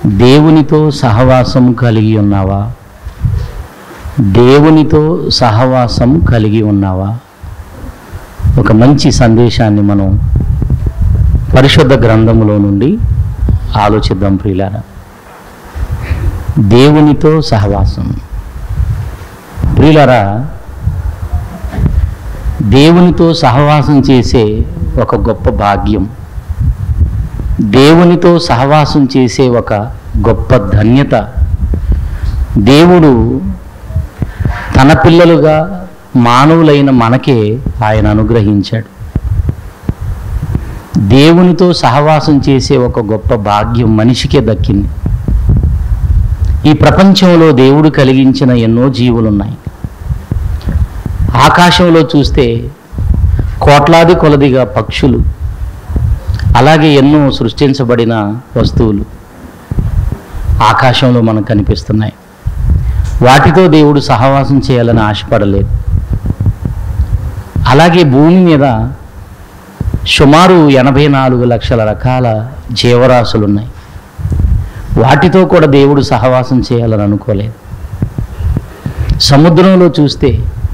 దేవునితో సహవాసం కలిగి ఉన్నావా దేవునితో సహవాసం కలిగి ఉన్నావా ఒక మంచి సందేశాన్ని మనం పరిశుద్ధ గ్రంథములో నుండి ఆలోచిద్దాం ప్రియులారా దేవునితో సహవాసం ప్రియులారా దేవునితో సహవాసం చేసే ఒక గొప్ప భాగ్యం దేవునితో సహవాసం చేసే ఒక గొప్ప ధన్యత దేవుడు తన పిల్లలుగా మానవులైన మనకే ఆయన అనుగ్రహించాడు దేవునితో సహవాసం చేసే ఒక గొప్ప భాగ్యం మనిషికే దక్కింది ఈ ప్రపంచంలో దేవుడు కలిగించిన ఎన్నో జీవులున్నాయి ఆకాశంలో చూస్తే కోట్లాది కొలదిగా పక్షులు అలాగే ఎన్నో సృష్టించబడిన వస్తువులు ఆకాశంలో మనకు కనిపిస్తున్నాయి వాటితో దేవుడు సహవాసం చేయాలని ఆశపడలేదు అలాగే భూమి మీద సుమారు ఎనభై నాలుగు లక్షల రకాల జీవరాశులు ఉన్నాయి వాటితో కూడా దేవుడు సహవాసం చేయాలని అనుకోలేదు సముద్రంలో చూస్తే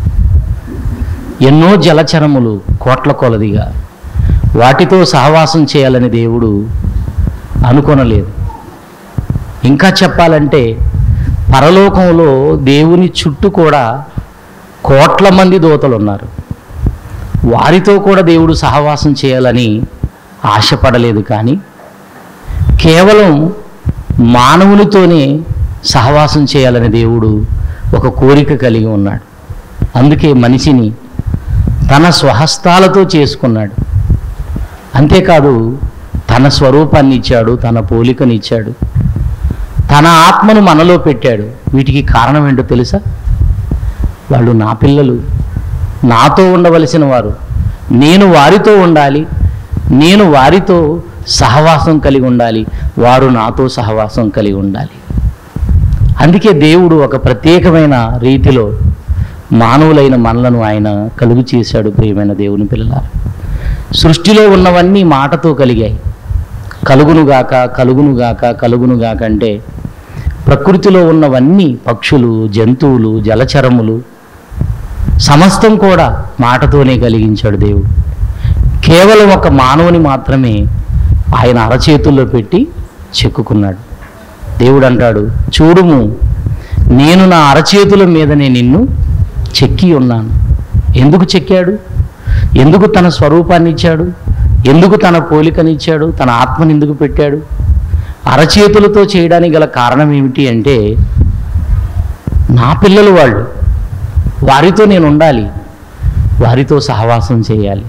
ఎన్నో జలచరములు కోట్ల కొలదిగా వాటితో సహవాసం చేయాలని దేవుడు అనుకొనలేదు ఇంకా చెప్పాలంటే పరలోకంలో దేవుని చుట్టూ కూడా కోట్ల మంది దూతలు ఉన్నారు వారితో కూడా దేవుడు సహవాసం చేయాలని ఆశపడలేదు కానీ కేవలం మానవునితోనే సహవాసం చేయాలని దేవుడు ఒక కోరిక కలిగి ఉన్నాడు అందుకే మనిషిని తన స్వహస్తాలతో చేసుకున్నాడు అంతేకాదు తన స్వరూపాన్ని ఇచ్చాడు తన పోలికని ఇచ్చాడు తన ఆత్మను మనలో పెట్టాడు వీటికి కారణం ఏంటో తెలుసా వాళ్ళు నా పిల్లలు నాతో ఉండవలసిన వారు నేను వారితో ఉండాలి నేను వారితో సహవాసం కలిగి ఉండాలి వారు నాతో సహవాసం కలిగి ఉండాలి అందుకే దేవుడు ఒక ప్రత్యేకమైన రీతిలో మానవులైన మనలను ఆయన కలుగు చేశాడు ప్రియమైన దేవుని పిల్లలారా సృష్టిలో ఉన్నవన్నీ మాటతో కలిగాయి కలుగునుగాక కలుగునుగాక కలుగునుగాక అంటే ప్రకృతిలో ఉన్నవన్నీ పక్షులు జంతువులు జలచరములు సమస్తం కూడా మాటతోనే కలిగించాడు దేవుడు కేవలం ఒక మానవుని మాత్రమే ఆయన అరచేతుల్లో పెట్టి చెక్కుకున్నాడు దేవుడు అంటాడు చూడుము నేను నా అరచేతుల మీదనే నిన్ను చెక్కి ఉన్నాను ఎందుకు చెక్కాడు ఎందుకు తన స్వరూపాన్ని ఇచ్చాడు ఎందుకు తన పోలికనిచ్చాడు తన ఆత్మని ఎందుకు పెట్టాడు అరచేతులతో చేయడానికి గల కారణం ఏమిటి అంటే నా పిల్లలు వాళ్ళు వారితో నేను ఉండాలి వారితో సహవాసం చేయాలి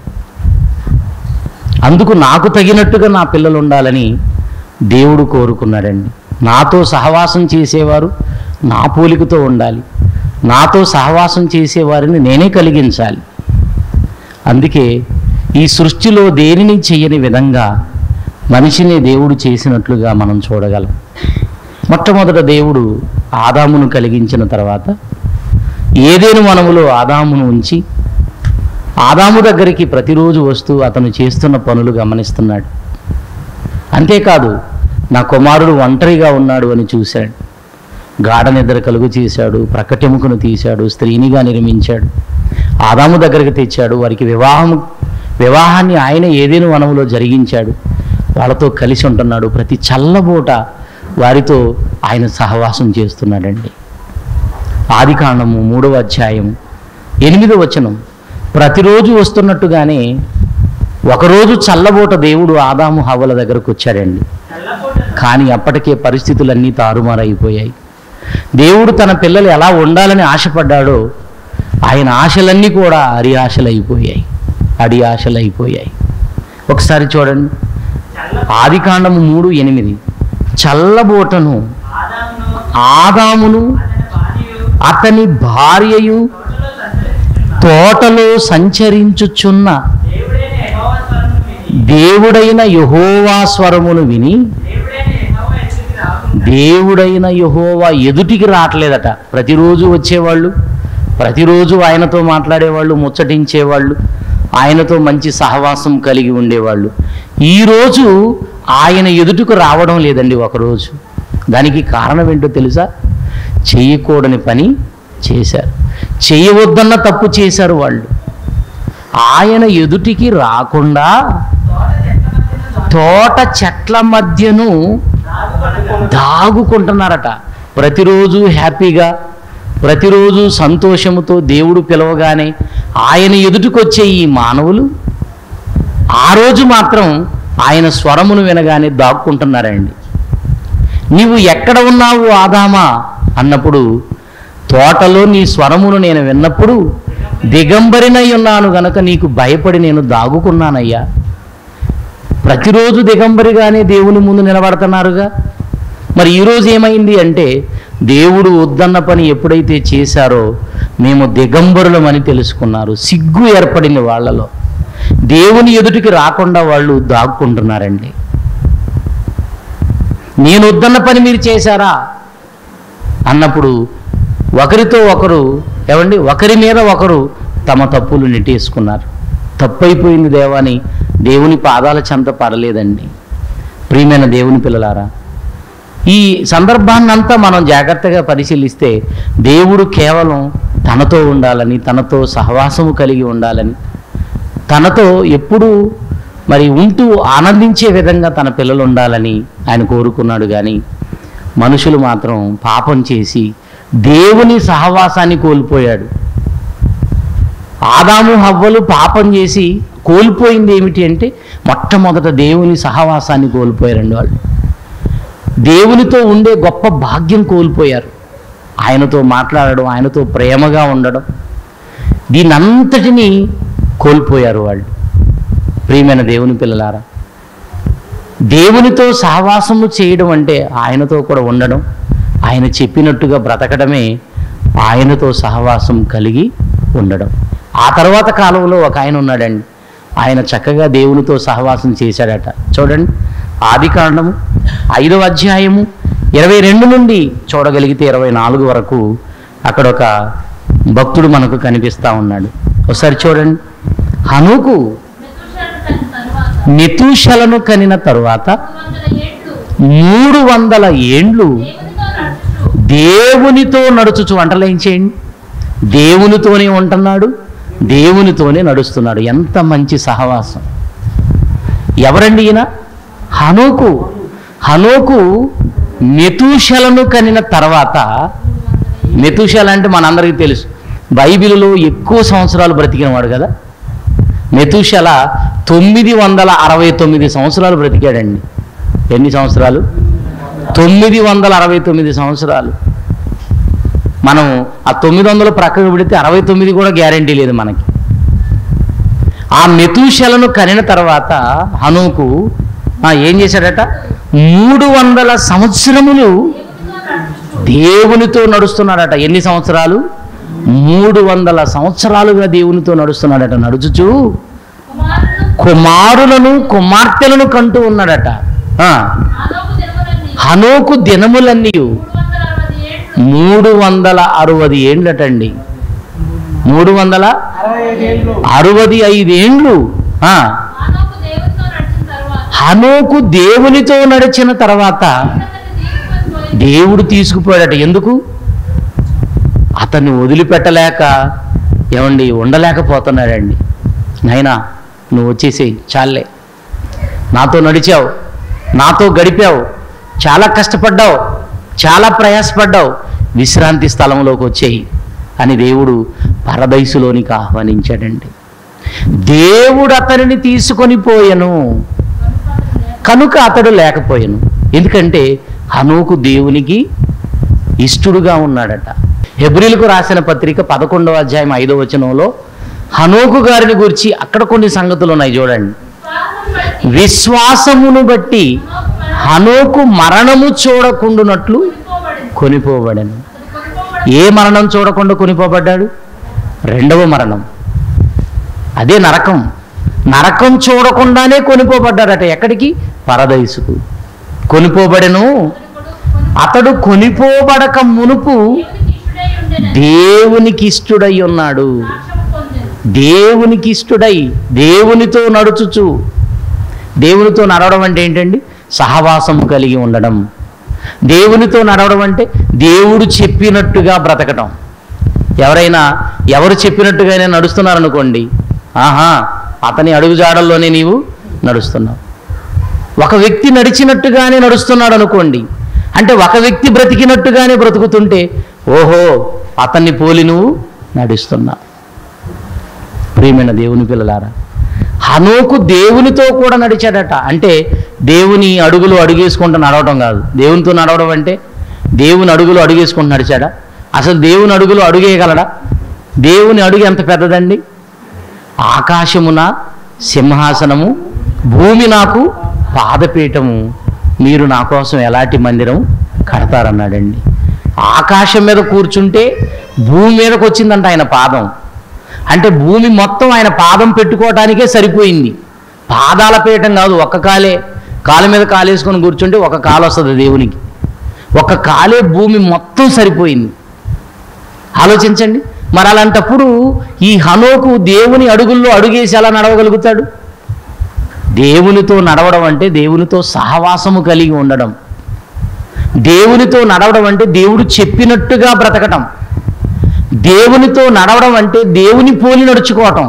అందుకు నాకు తగినట్టుగా నా పిల్లలు ఉండాలని దేవుడు కోరుకున్నాడండి నాతో సహవాసం చేసేవారు నా పోలికతో ఉండాలి నాతో సహవాసం చేసేవారిని నేనే కలిగించాలి అందుకే ఈ సృష్టిలో దేనిని చెయ్యని విధంగా మనిషిని దేవుడు చేసినట్లుగా మనం చూడగలం మొట్టమొదట దేవుడు ఆదామును కలిగించిన తర్వాత ఏదేను మనములో ఆదామును ఉంచి ఆదాము దగ్గరికి ప్రతిరోజు వస్తూ అతను చేస్తున్న పనులు గమనిస్తున్నాడు అంతేకాదు నా కుమారుడు ఒంటరిగా ఉన్నాడు అని చూశాడు గాఢ నిద్ర కలుగు చేశాడు ప్రకటెముకను తీశాడు స్త్రీనిగా నిర్మించాడు ఆదాము దగ్గరికి తెచ్చాడు వారికి వివాహం వివాహాన్ని ఆయన ఏదేను వనములో జరిగించాడు వాళ్ళతో కలిసి ఉంటున్నాడు ప్రతి చల్లబూట వారితో ఆయన సహవాసం చేస్తున్నాడండి ఆది కాండము మూడవ అధ్యాయం ఎనిమిదవ వచనం ప్రతిరోజు వస్తున్నట్టుగానే ఒకరోజు చల్లబూట దేవుడు ఆదాము హవ్వల దగ్గరకు వచ్చాడండి కానీ అప్పటికే పరిస్థితులన్నీ తారుమారైపోయాయి దేవుడు తన పిల్లలు ఎలా ఉండాలని ఆశపడ్డాడో ఆయన ఆశలన్నీ కూడా అరి ఆశలైపోయాయి అడి ఆశలైపోయాయి ఒకసారి చూడండి ఆది కాండము మూడు ఎనిమిది చల్లబోటను ఆదామును అతని భార్యయు తోటలో సంచరించుచున్న దేవుడైన యహోవా స్వరమును విని దేవుడైన యహోవా ఎదుటికి రావట్లేదట ప్రతిరోజు వచ్చేవాళ్ళు ప్రతిరోజు ఆయనతో మాట్లాడేవాళ్ళు ముచ్చటించేవాళ్ళు ఆయనతో మంచి సహవాసం కలిగి ఉండేవాళ్ళు ఈరోజు ఆయన ఎదుటకు రావడం లేదండి ఒకరోజు దానికి కారణం ఏంటో తెలుసా చేయకూడని పని చేశారు చేయవద్దన్న తప్పు చేశారు వాళ్ళు ఆయన ఎదుటికి రాకుండా తోట చెట్ల మధ్యను దాగుకుంటున్నారట ప్రతిరోజు హ్యాపీగా ప్రతిరోజు సంతోషముతో దేవుడు పిలవగానే ఆయన ఎదుటికొచ్చే ఈ మానవులు ఆ రోజు మాత్రం ఆయన స్వరమును వినగానే దాక్కుంటున్నారండి నీవు ఎక్కడ ఉన్నావు ఆదామా అన్నప్పుడు తోటలో నీ స్వరమును నేను విన్నప్పుడు దిగంబరినై ఉన్నాను గనక నీకు భయపడి నేను దాగుకున్నానయ్యా ప్రతిరోజు దిగంబరిగానే దేవుని ముందు నిలబడుతున్నారుగా మరి ఈరోజు ఏమైంది అంటే దేవుడు వద్దన్న పని ఎప్పుడైతే చేశారో మేము దిగంబరులమని తెలుసుకున్నారు సిగ్గు ఏర్పడింది వాళ్ళలో దేవుని ఎదుటికి రాకుండా వాళ్ళు దాక్కుంటున్నారండి నేను వద్దన్న పని మీరు చేశారా అన్నప్పుడు ఒకరితో ఒకరు ఏమండి ఒకరి మీద ఒకరు తమ తప్పులు నెట్టేసుకున్నారు తప్పైపోయింది దేవాని దేవుని పాదాల చెంత పడలేదండి ప్రియమైన దేవుని పిల్లలారా ఈ సందర్భాన్నంతా మనం జాగ్రత్తగా పరిశీలిస్తే దేవుడు కేవలం తనతో ఉండాలని తనతో సహవాసము కలిగి ఉండాలని తనతో ఎప్పుడూ మరి ఉంటూ ఆనందించే విధంగా తన పిల్లలు ఉండాలని ఆయన కోరుకున్నాడు కానీ మనుషులు మాత్రం పాపం చేసి దేవుని సహవాసాన్ని కోల్పోయాడు ఆదాము హవ్వలు పాపం చేసి కోల్పోయింది ఏమిటి అంటే మొట్టమొదట దేవుని సహవాసాన్ని కోల్పోయారండి వాళ్ళు దేవునితో ఉండే గొప్ప భాగ్యం కోల్పోయారు ఆయనతో మాట్లాడడం ఆయనతో ప్రేమగా ఉండడం దీనంతటినీ కోల్పోయారు వాళ్ళు ప్రియమైన దేవుని పిల్లలారా దేవునితో సహవాసము చేయడం అంటే ఆయనతో కూడా ఉండడం ఆయన చెప్పినట్టుగా బ్రతకడమే ఆయనతో సహవాసం కలిగి ఉండడం ఆ తర్వాత కాలంలో ఒక ఆయన ఉన్నాడండి ఆయన చక్కగా దేవునితో సహవాసం చేశాడట చూడండి ఆది కాండము ఐదవ అధ్యాయము ఇరవై రెండు నుండి చూడగలిగితే ఇరవై నాలుగు వరకు అక్కడ ఒక భక్తుడు మనకు కనిపిస్తా ఉన్నాడు ఒకసారి చూడండి హనుకు మెతుషలను కనిన తరువాత మెతుషలను కనిన తరువాత మూడు వందల ఏండ్లు మూడు వందల ఏండ్లు దేవునితో దేవునితో నడుచుచు నడుచుచు వంటలు ఏం చేయండి దేవునితోనే ఉంటున్నాడు దేవునితోనే నడుస్తున్నాడు ఎంత మంచి సహవాసం ఎవరండి ఈయన హనోకు హనోకు మెతుషలను కనిన తర్వాత మెతుషల అంటే మనందరికీ తెలుసు బైబిలులో ఎక్కువ సంవత్సరాలు బ్రతికినవాడు కదా మెతుషల తొమ్మిది వందల అరవై తొమ్మిది సంవత్సరాలు బ్రతికాడండి ఎన్ని సంవత్సరాలు తొమ్మిది వందల అరవై తొమ్మిది సంవత్సరాలు మనం ఆ తొమ్మిది వందలు ప్రక్కకు పెడితే అరవై తొమ్మిది కూడా గ్యారంటీ లేదు మనకి ఆ మెతుషలను కనిన తర్వాత హనుకు ఆ, ఏం చేశాడట మూడు వందల సంవత్సరములు దేవునితో నడుస్తున్నాడట ఎన్ని సంవత్సరాలు మూడు వందల సంవత్సరాలుగా దేవునితో నడుస్తున్నాడట నడుచుచు కుమారుడు కుమారులను కుమార్తెలను కంటూ ఉన్నాడట ఆ, ఆనోకు దినములన్నీ హనోకు దినములన్నీ మూడు వందల అరవై మూడు వందల అరవది ఏండ్లు ఏండ్లటండి మూడు వందల అరవది ఐదేండ్లు ఆ, ఆనోకు దేవునితో నడిచిన తరువాత హనోకు దేవునితో నడిచిన తర్వాత అతన్ని తీసుకొని పోయి దేవుడు తీసుకుపోయాడట ఎందుకు అతన్ని వదిలిపెట్టలేక ఏమండి ఉండలేకపోతున్నాడండి నాయనా నువ్వు వచ్చేసేయి చాలే నాతో నడిచావు నాతో గడిపావు చాలా కష్టపడ్డావు చాలా ప్రయాసపడ్డావు విశ్రాంతి స్థలంలోకి వచ్చేయి అని దేవుడు పరదైసులోనికి ఆహ్వానించాడండి దేవుడు అతనిని తీసుకొని పోయెను కనుక అతడు లేకపోయాను ఎందుకంటే హనోకు దేవునికి ఇష్టడుగా ఉన్నాడట హెబ్రిలకు రాసిన పత్రిక పదకొండవ అధ్యాయం ఐదవ వచనంలో హనోకు గారిని గురించి అక్కడ కొన్ని సంగతులు ఉన్నాయి చూడండి శ్వాసం బట్టి విశ్వాసమును బట్టి హనోకు హనోకు మరణం మరణము చూడకుండునట్లు కొనిపోబడింది కొనిపోబడను అది కొనిపోబడి ఏ మరణం చూడకుండా కొనిపోబడ్డాడు రెండవ మరణం అదే నరకం నరకం చూడకుండానే కొనిపోబడ్డాడట ఎక్కడికి పరదైసుకు కొనిపోబడెను అతడు కొనిపోబడక మునుపు దేవునికి ఇష్టడై దేవునికి ఇష్టడై ఉండేది ఉన్నాడు సాక్ష్యము పొందెను దేవునికి ఇష్టడై దేవునితో నడుచుచు దేవునితో నడవడం అంటే ఏంటండి సహవాసం కలిగి ఉండడం దేవునితో నడవడం అంటే దేవుడు చెప్పినట్టుగా బ్రతకటం ఎవరైనా ఎవరు చెప్పినట్టుగానే నడుస్తున్నారనుకోండి ఆహా అతని అడుగుజాడల్లోనే నీవు నడుస్తున్నావు ఒక వ్యక్తి నడిచినట్టుగానే నడుస్తున్నాడు అనుకోండి అంటే ఒక వ్యక్తి బ్రతికినట్టుగానే బ్రతుకుతుంటే ఓహో అతన్ని పోలి నువ్వు నడుస్తున్నావు ప్రియమైన దేవుని పిల్లలారా హనోకు దేవునితో కూడా నడిచాడట అంటే దేవుని అడుగులు అడుగేసుకుంటూ నడవడం కాదు దేవునితో నడవడం అంటే దేవుని అడుగులు అడుగేసుకుంటూ నడిచాడా అసలు దేవుని అడుగులు అడుగేయగలడా దేవుని అడుగు ఎంత పెద్దదండి ఆకాశమున సింహాసనము భూమి నాకు పాదపీఠము మీరు నా కోసం ఎలాంటి మందిరం కడతారన్నాడండి ఆకాశం మీద కూర్చుంటే భూమి మీదకి వచ్చిందంట ఆయన పాదం అంటే భూమి మొత్తం ఆయన పాదం పెట్టుకోవటానికే సరిపోయింది పాదాల పీఠం కాదు ఒక్క కాలే కాలు మీద కాలేసుకొని కూర్చుంటే ఒక కాలు వస్తుంది దేవునికి ఒక కాలే భూమి మొత్తం సరిపోయింది ఆలోచించండి మరి అలాంటప్పుడు ఈ హనోకు దేవుని అడుగుల్లో అడుగేసి ఎలా నడవగలుగుతాడు దేవునితో నడవడం అంటే దేవునితో సహవాసము కలిగి ఉండడం దేవునితో నడవడం అంటే దేవుడు చెప్పినట్టుగా బ్రతకటం దేవునితో నడవడం అంటే దేవుని పోలి నడుచుకోవటం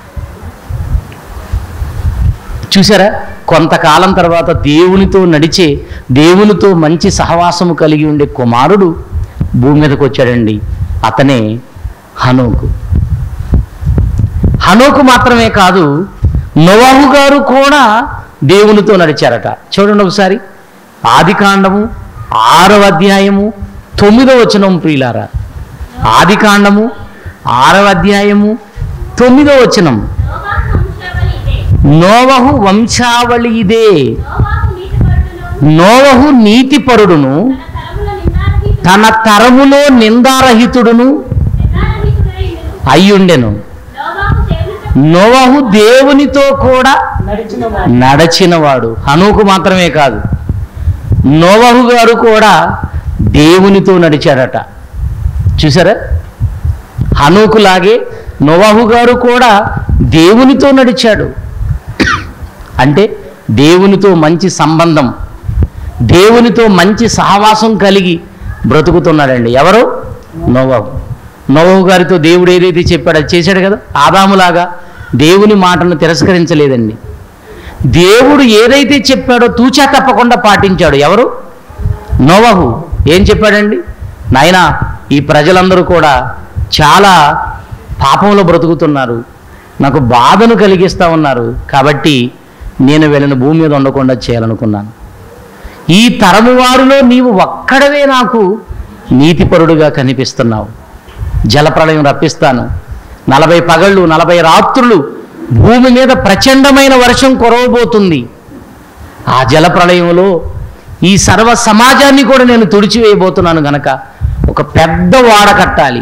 చూసారా కొంతకాలం తర్వాత దేవునితో నడిచే దేవునితో మంచి సహవాసము కలిగి ఉండే కుమారుడు భూమి మీదకి వచ్చాడండి అతనే హనోకు హనోకు మాత్రమే కాదు నోవాహు గారు కూడా దేవునితో నడిచారట చూడండి ఒకసారి ఆది కాండము ఆరవ అధ్యాయము తొమ్మిదవ వచనం ప్రియులారా ఆది కాండము ఆరవ అధ్యాయము తొమ్మిదవ వచనం నోవాహు వంశావళి ఇదే నోవహు నోవాహు నీతిపరుడును నీతిపరుడును నోవహు నీతిపరుడును తన తరములో నిందారహితుడు తన తరములో నిందారహితుడును నిందారహితుడైనను అయ్యుండెను నోవాహు దేవునితో నోవహు దేవునితో కూడా నడిచిన వాడు నడచినవాడు హనుకు మాత్రమే కాదు నోవహు గారు కూడా దేవునితో నడిచాడట చూసారా హనుకులాగే నోవహు గారు కూడా దేవునితో నడిచాడు అంటే దేవునితో మంచి సంబంధం దేవునితో మంచి సహవాసం కలిగి బ్రతుకుతున్నాడండి ఎవరు నోవహు నోవహు గారితో దేవుడు ఏదైతే చెప్పాడో అది చేశాడు కదా ఆదాములాగా దేవుని మాటను తిరస్కరించలేదండి దేవుడు ఏదైతే చెప్పాడో తూచా తప్పకుండా పాటించాడు ఎవరు నోవహు ఏం చెప్పాడండి నాయనా ఈ ప్రజలందరూ కూడా చాలా పాపంలో బ్రతుకుతున్నారు నాకు బాధను కలిగిస్తూ ఉన్నారు కాబట్టి నేను వీళ్ళని భూమి మీద ఉండకుండా చేయాలనుకున్నాను ఈ తరము వారిలో నీవు ఒక్కడవే నాకు నీతిపరుడుగా కనిపిస్తున్నావు జలప్రళయం రప్పిస్తాను నలభై పగళ్ళు నలభై రాత్రులు భూమి మీద ప్రచండమైన వర్షం కురవబోతుంది ఆ జలప్రళయంలో ఈ సర్వ సమాజాన్ని కూడా నేను తుడిచివేయబోతున్నాను గనక ఒక పెద్ద వాడ కట్టాలి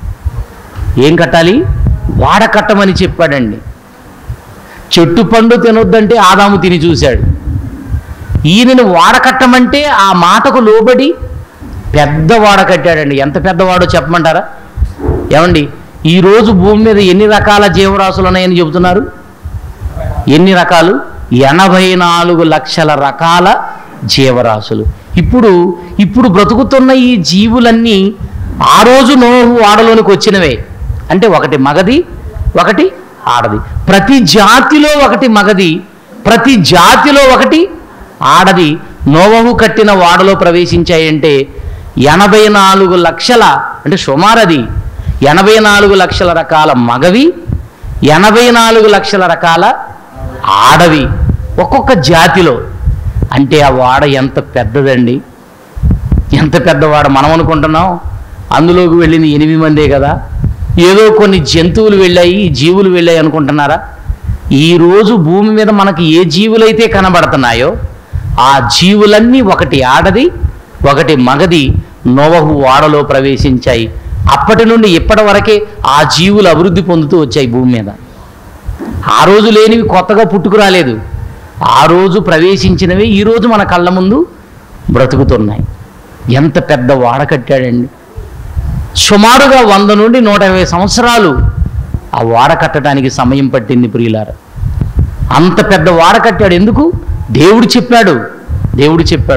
ఏం కట్టాలి వాడ కట్టమని చెప్పాడండి చెట్టు పండు తినొద్దంటే ఆదాము తిని చూశాడు ఈయనను వాడ కట్టమంటే ఆ మాటకు లోబడి పెద్ద వాడ కట్టాడండి ఎంత పెద్దవాడో చెప్పమంటారా ఏమండి ఈరోజు భూమి మీద ఎన్ని రకాల జీవరాశులు ఉన్నాయని చెబుతున్నారు ఎన్ని రకాలు ఎనభై నాలుగు లక్షల రకాల జీవరాశులు ఇప్పుడు ఇప్పుడు బ్రతుకుతున్న ఈ జీవులన్నీ ఆ రోజు నోహు వాడలోనికి వచ్చినవే అంటే ఒకటి మగది ఒకటి ఆడది ప్రతి జాతిలో ఒకటి మగది ప్రతి జాతిలో ఒకటి ఆడది నోవహు కట్టిన వాడలో ప్రవేశించాయంటే ఎనభై నాలుగు లక్షల అంటే సుమారది ఎనభై నాలుగు లక్షల రకాల మగవి ఎనభై నాలుగు లక్షల రకాల ఆడవి ఒక్కొక్క జాతిలో అంటే ఆ వాడ ఎంత పెద్దదండి ఎంత పెద్దవాడ మనం అనుకుంటున్నాం అందులోకి వెళ్ళింది ఎనిమిది మందే కదా ఏదో కొన్ని జంతువులు వెళ్ళాయి జీవులు వెళ్ళాయి అనుకుంటున్నారా ఈరోజు భూమి మీద మనకి ఏ జీవులైతే కనబడుతున్నాయో ఆ జీవులన్నీ ఒకటి ఆడది ఒకటి మగది నోవహు వాడలో ప్రవేశించాయి అప్పటి నుండి ఇప్పటి వరకే ఆ జీవులు అభివృద్ధి పొందుతూ వచ్చాయి భూమి మీద ఆ రోజు లేనివి కొత్తగా పుట్టుకురాలేదు ఆ రోజు ప్రవేశించినవి ఈ రోజు మన కళ్ళ ముందు బ్రతుకుతున్నాయి ఎంత పెద్ద వాడ కట్టాడండి సుమారుగా వంద నుండి నూట యాభై సంవత్సరాలు ఆ వాడ కట్టడానికి సమయం పట్టింది ప్రియులార అంత పెద్ద వాడ కట్టాడు ఎందుకు దేవుడు చెప్పాడు దేవుడు చెప్పాడు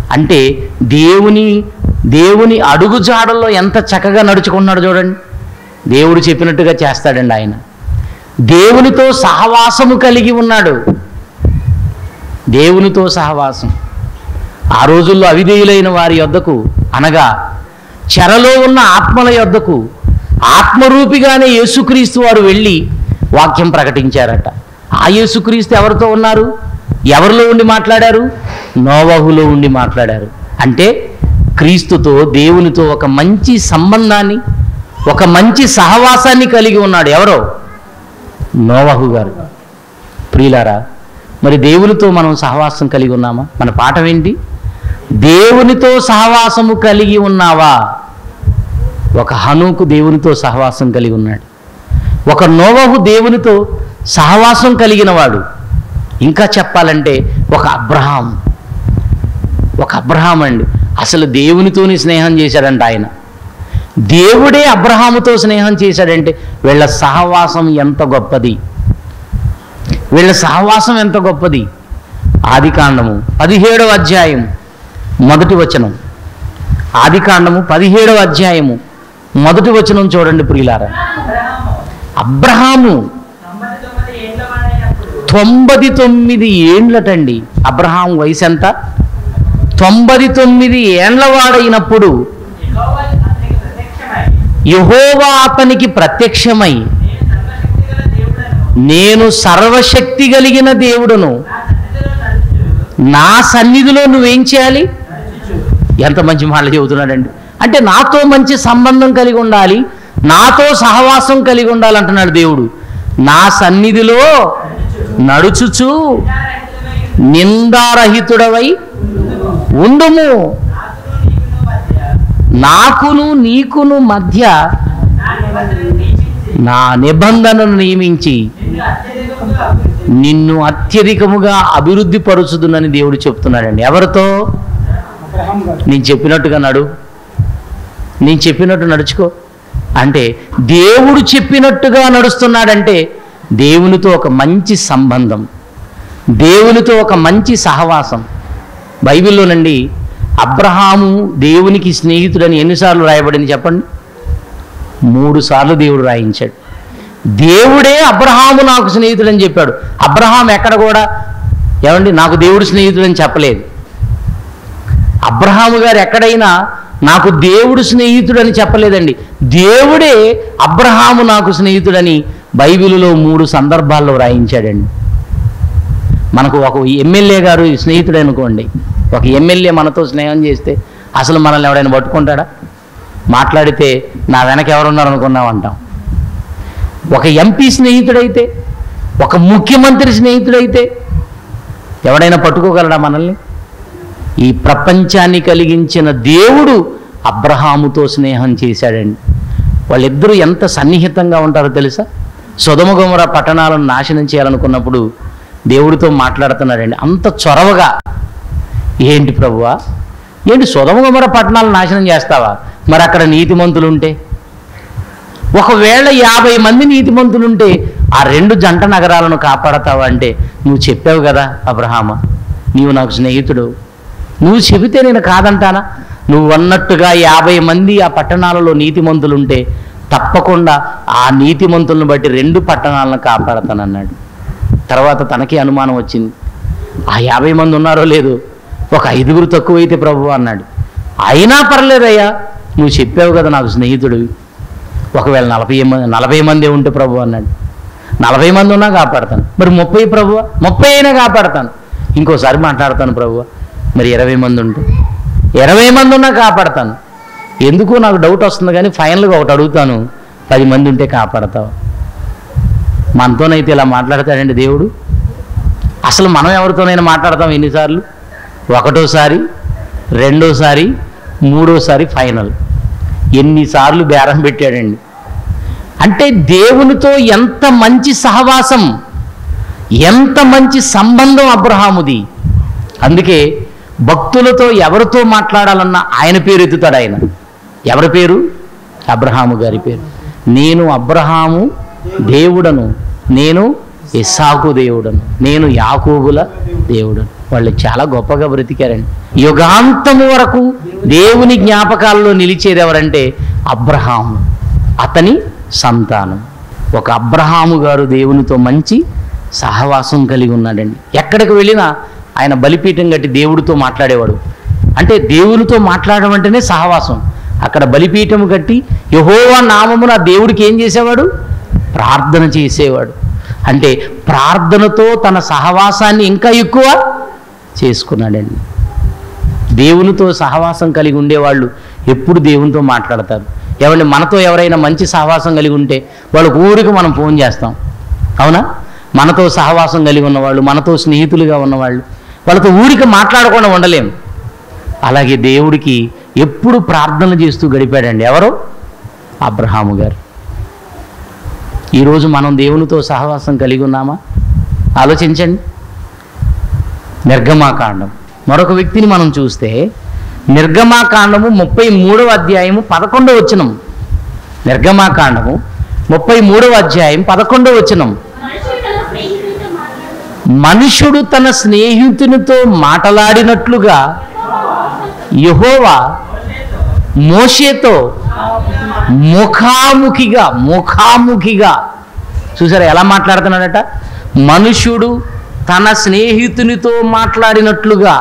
అంటే దేవుని దేవుని అడుగుజాడల్లో ఎంత చక్కగా నడుచుకుంటున్నాడు చూడండి దేవుడు చెప్పినట్టుగా చేస్తాడండి ఆయన దేవునితో సహవాసము కలిగి ఉన్నాడు దేవునితో సహవాసం ఆ రోజుల్లో అవిధేయులైన వారి యొద్దకు అనగా చెరలో ఉన్న ఆత్మల యొద్దకు ఆత్మరూపిగానే యేసుక్రీస్తు వారు వెళ్ళి వాక్యం ప్రకటించారట ఆ యేసుక్రీస్తు ఎవరితో ఉన్నారు ఎవరిలో ఉండి మాట్లాడారు నోవహులో ఉండి మాట్లాడారు అంటే క్రీస్తుతో దేవునితో ఒక మంచి సంబంధాన్ని ఒక మంచి సహవాసాన్ని కలిగి ఉన్నాడు ఎవరో నోవహు గారు ప్రియులారా మరి దేవునితో మనం సహవాసం కలిగి ఉన్నామా మన పాఠం ఏంటి దేవునితో సహవాసము కలిగి ఉన్నావా ఒక హనుకు దేవునితో సహవాసం కలిగి ఉన్నాడు ఒక నోవహు దేవునితో సహవాసం కలిగిన వాడు ఇంకా చెప్పాలంటే ఒక అబ్రహాం ఒక అబ్రహాం అండి అసలు దేవునితోని స్నేహం చేశాడంట ఆయన దేవుడే అబ్రహాముతో స్నేహం చేశాడంటే వీళ్ళ సహవాసం ఎంత గొప్పది వీళ్ళ సహవాసం ఎంత గొప్పది ఆది కాండము పదిహేడవ అధ్యాయం మొదటి వచనం ఆది కాండము పదిహేడవ అధ్యాయము మొదటి వచనం చూడండి ప్రియులారా అబ్రహాము అబ్రహాము తొంభై తొమ్మిది ఏండ్ల వాడైనప్పుడు తొంభది తొమ్మిది ఏండ్లటండి అబ్రహాం వయసు ఎంత తొంభది తొమ్మిది ఏండ్ల వాడైనప్పుడు యెహోవా అతనికి ప్రత్యక్షమై యహోవా అతనికి ప్రత్యక్షమై నేను సర్వశక్తి గల దేవుడను నేను సర్వశక్తి కలిగిన దేవుడును నా సన్నిధిలో నా సన్నిధిలో నడుచు నువ్వేం చేయాలి నడుచుచు ఎంత మంచి మాటలు చెబుతున్నాడండి అంటే నాతో మంచి సంబంధం కలిగి ఉండాలి నాతో సహవాసం కలిగి ఉండాలంటున్నాడు దేవుడు నా సన్నిధిలో నడుచుచు నిందారహితుడమై నిందారహితుడవై ఉండుము నాకును నీకును మధ్య నాకును నీకును మధ్య నా నిబంధనను నియమించి నా నిబంధనను నియమించి నిన్ను అత్యధికముగా నిన్ను అత్యధికముగా అభివృద్ధి అభివృద్ధి పరుచుదునని దేవుడు చెప్తున్నాడండి ఎవరితో అబ్రహాము గారు నేను చెప్పినట్టుగా నడు నేను చెప్పినట్టు నడుచుకో అంటే దేవుడు చెప్పినట్టుగా నడుస్తున్నాడంటే దేవునితో ఒక మంచి సంబంధం దేవునితో ఒక మంచి సహవాసం బైబిల్లోనండి అబ్రహాము దేవునికి స్నేహితుడని ఎన్నిసార్లు రాయబడింది చెప్పండి మూడు సార్లు దేవుడు రాయించాడు దేవుడే అబ్రహాము నాకు స్నేహితుడని చెప్పాడు అబ్రహాం ఎక్కడ కూడా ఏమండి నాకు దేవుడు స్నేహితుడని చెప్పలేదు అబ్రహాము గారు ఎక్కడైనా నాకు దేవుడు స్నేహితుడని చెప్పలేదండి దేవుడే అబ్రహాము నాకు స్నేహితుడని బైబిలులో మూడు సందర్భాల్లో రాయించాడండి మనకు ఒక ఎమ్మెల్యే గారు స్నేహితుడు అనుకోండి ఒక ఎమ్మెల్యే మనతో స్నేహం చేస్తే అసలు మనల్ని ఎవడైనా పట్టుకుంటాడా మాట్లాడితే నా వెనక ఎవరున్నారు అనుకున్నాం అంటాం ఒక ఎంపీ స్నేహితుడైతే ఒక ముఖ్యమంత్రి స్నేహితుడైతే ఎవడైనా పట్టుకోగలడా మనల్ని ఈ ప్రపంచాన్ని కలిగించిన దేవుడు అబ్రహాముతో స్నేహం చేశాడండి వాళ్ళిద్దరూ ఎంత సన్నిహితంగా ఉంటారో తెలుసా సుధమగుమర పట్టణాలను నాశనం చేయాలనుకున్నప్పుడు దేవుడితో మాట్లాడుతున్నాడండి అంత చొరవగా ఏంటి ప్రభువా ఏంటి సుధమగుమర పట్టణాలను నాశనం చేస్తావా మరి అక్కడ నీతిమంతులు ఉంటే ఒకవేళ యాభై మంది నీతిమంతులుంటే ఆ రెండు జంట నగరాలను కాపాడతావా అంటే నువ్వు చెప్పావు కదా అబ్రహామ నీవు నాకు స్నేహితుడు నువ్వు చెబితే నేను కాదంటానా నువ్వు అన్నట్టుగా యాభై మంది ఆ పట్టణాలలో నీతిమంతులుంటే తప్పకుండా ఆ నీతిమంతులను బట్టి రెండు పట్టణాలను కాపాడతానన్నాడు తర్వాత తనకి అనుమానం వచ్చింది ఆ యాభై మంది ఉన్నారో లేదో ఒక ఐదుగురు తక్కువైతే ప్రభు అన్నాడు అయినా పర్లేదయ్యా నువ్వు చెప్పావు కదా నాకు స్నేహితుడివి ఒకవేళ నలభై మంది నలభై మంది ఉంటే ప్రభు అన్నాడు నలభై మంది ఉన్నా కాపాడతాను మరి ముప్పై ప్రభు ముప్పై అయినా కాపాడతాను ఇంకోసారి మాట్లాడతాను ప్రభు మరి ఇరవై మంది ఉంటే ఇరవై మంది ఉన్నా కాపాడతాను ఎందుకు నాకు డౌట్ వస్తుంది కానీ ఫైనల్గా ఒకటి అడుగుతాను పది మంది ఉంటే కాపాడతావు మనతోనైతే ఇలా మాట్లాడతాడండి దేవుడు అసలు మనం ఎవరితోనైనా మాట్లాడతాం ఎన్నిసార్లు ఒకటోసారి రెండోసారి మూడోసారి ఫైనల్ ఎన్నిసార్లు బేరం పెట్టాడండి అంటే దేవునితో ఎంత మంచి సహవాసం ఎంత మంచి సంబంధం అబ్రహాముది అందుకే భక్తులతో ఎవరితో మాట్లాడాలన్నా ఆయన పేరు ఎత్తుతాడు ఆయన ఎవరి పేరు అబ్రహాము గారి పేరు నేను అబ్రహాము దేవుడను నేను ఇస్సాకు దేవుడను నేను యాకోబుల దేవుడను వాళ్ళు చాలా గొప్పగా బ్రతికారండి యుగాంతము వరకు దేవుని జ్ఞాపకాల్లో నిలిచేది ఎవరంటే అబ్రహాము అతని సంతానం ఒక అబ్రహాము గారు దేవునితో మంచి సహవాసం కలిగి ఉన్నాడండి ఎక్కడికి వెళ్ళినా ఆయన బలిపీఠం కట్టి దేవుడితో మాట్లాడేవాడు అంటే దేవునితో మాట్లాడడం అంటేనే సహవాసం అక్కడ బలిపీఠం కట్టి యహోవా నామమున దేవుడికి ఏం చేసేవాడు ప్రార్థన చేసేవాడు అంటే ప్రార్థనతో తన సహవాసాన్ని ఇంకా ఎక్కువ చేసుకున్నాడండి దేవునితో సహవాసం కలిగి ఉండేవాళ్ళు ఎప్పుడు దేవునితో మాట్లాడతారు ఏమంటే మనతో ఎవరైనా మంచి సహవాసం కలిగి ఉంటే వాళ్ళకు ఊరికి మనం ఫోన్ చేస్తాం అవునా మనతో సహవాసం కలిగి ఉన్నవాళ్ళు మనతో స్నేహితులుగా ఉన్నవాళ్ళు వాళ్ళతో ఊరికి మాట్లాడకుండా ఉండలేం అలాగే దేవుడికి ఎప్పుడు ప్రార్థన చేస్తూ గడిపాడండి ఎవరు అబ్రహాము గారు ఈరోజు మనం దేవునితో సహవాసం కలిగి ఉన్నామా ఆలోచించండి నిర్గమాకాండం మరొక వ్యక్తిని మనం చూస్తే నిర్గమాకాండము ముప్పై మూడవ అధ్యాయము పదకొండవ వచనం నిర్గమాకాండము ముప్పై మూడవ అధ్యాయం పదకొండవ వచనం మనుషుడు తన స్నేహితునితో మనుషుడు తన స్నేహితునితో మాట్లాడు మాటలాడినట్లుగా యహోవా మోషేతో ముఖాముఖిగా ముఖాముఖిగా చూసారా ఎలా మాట్లాడుతున్నాడట మనుషుడు తన స్నేహితునితో మాట్లాడినట్లుగా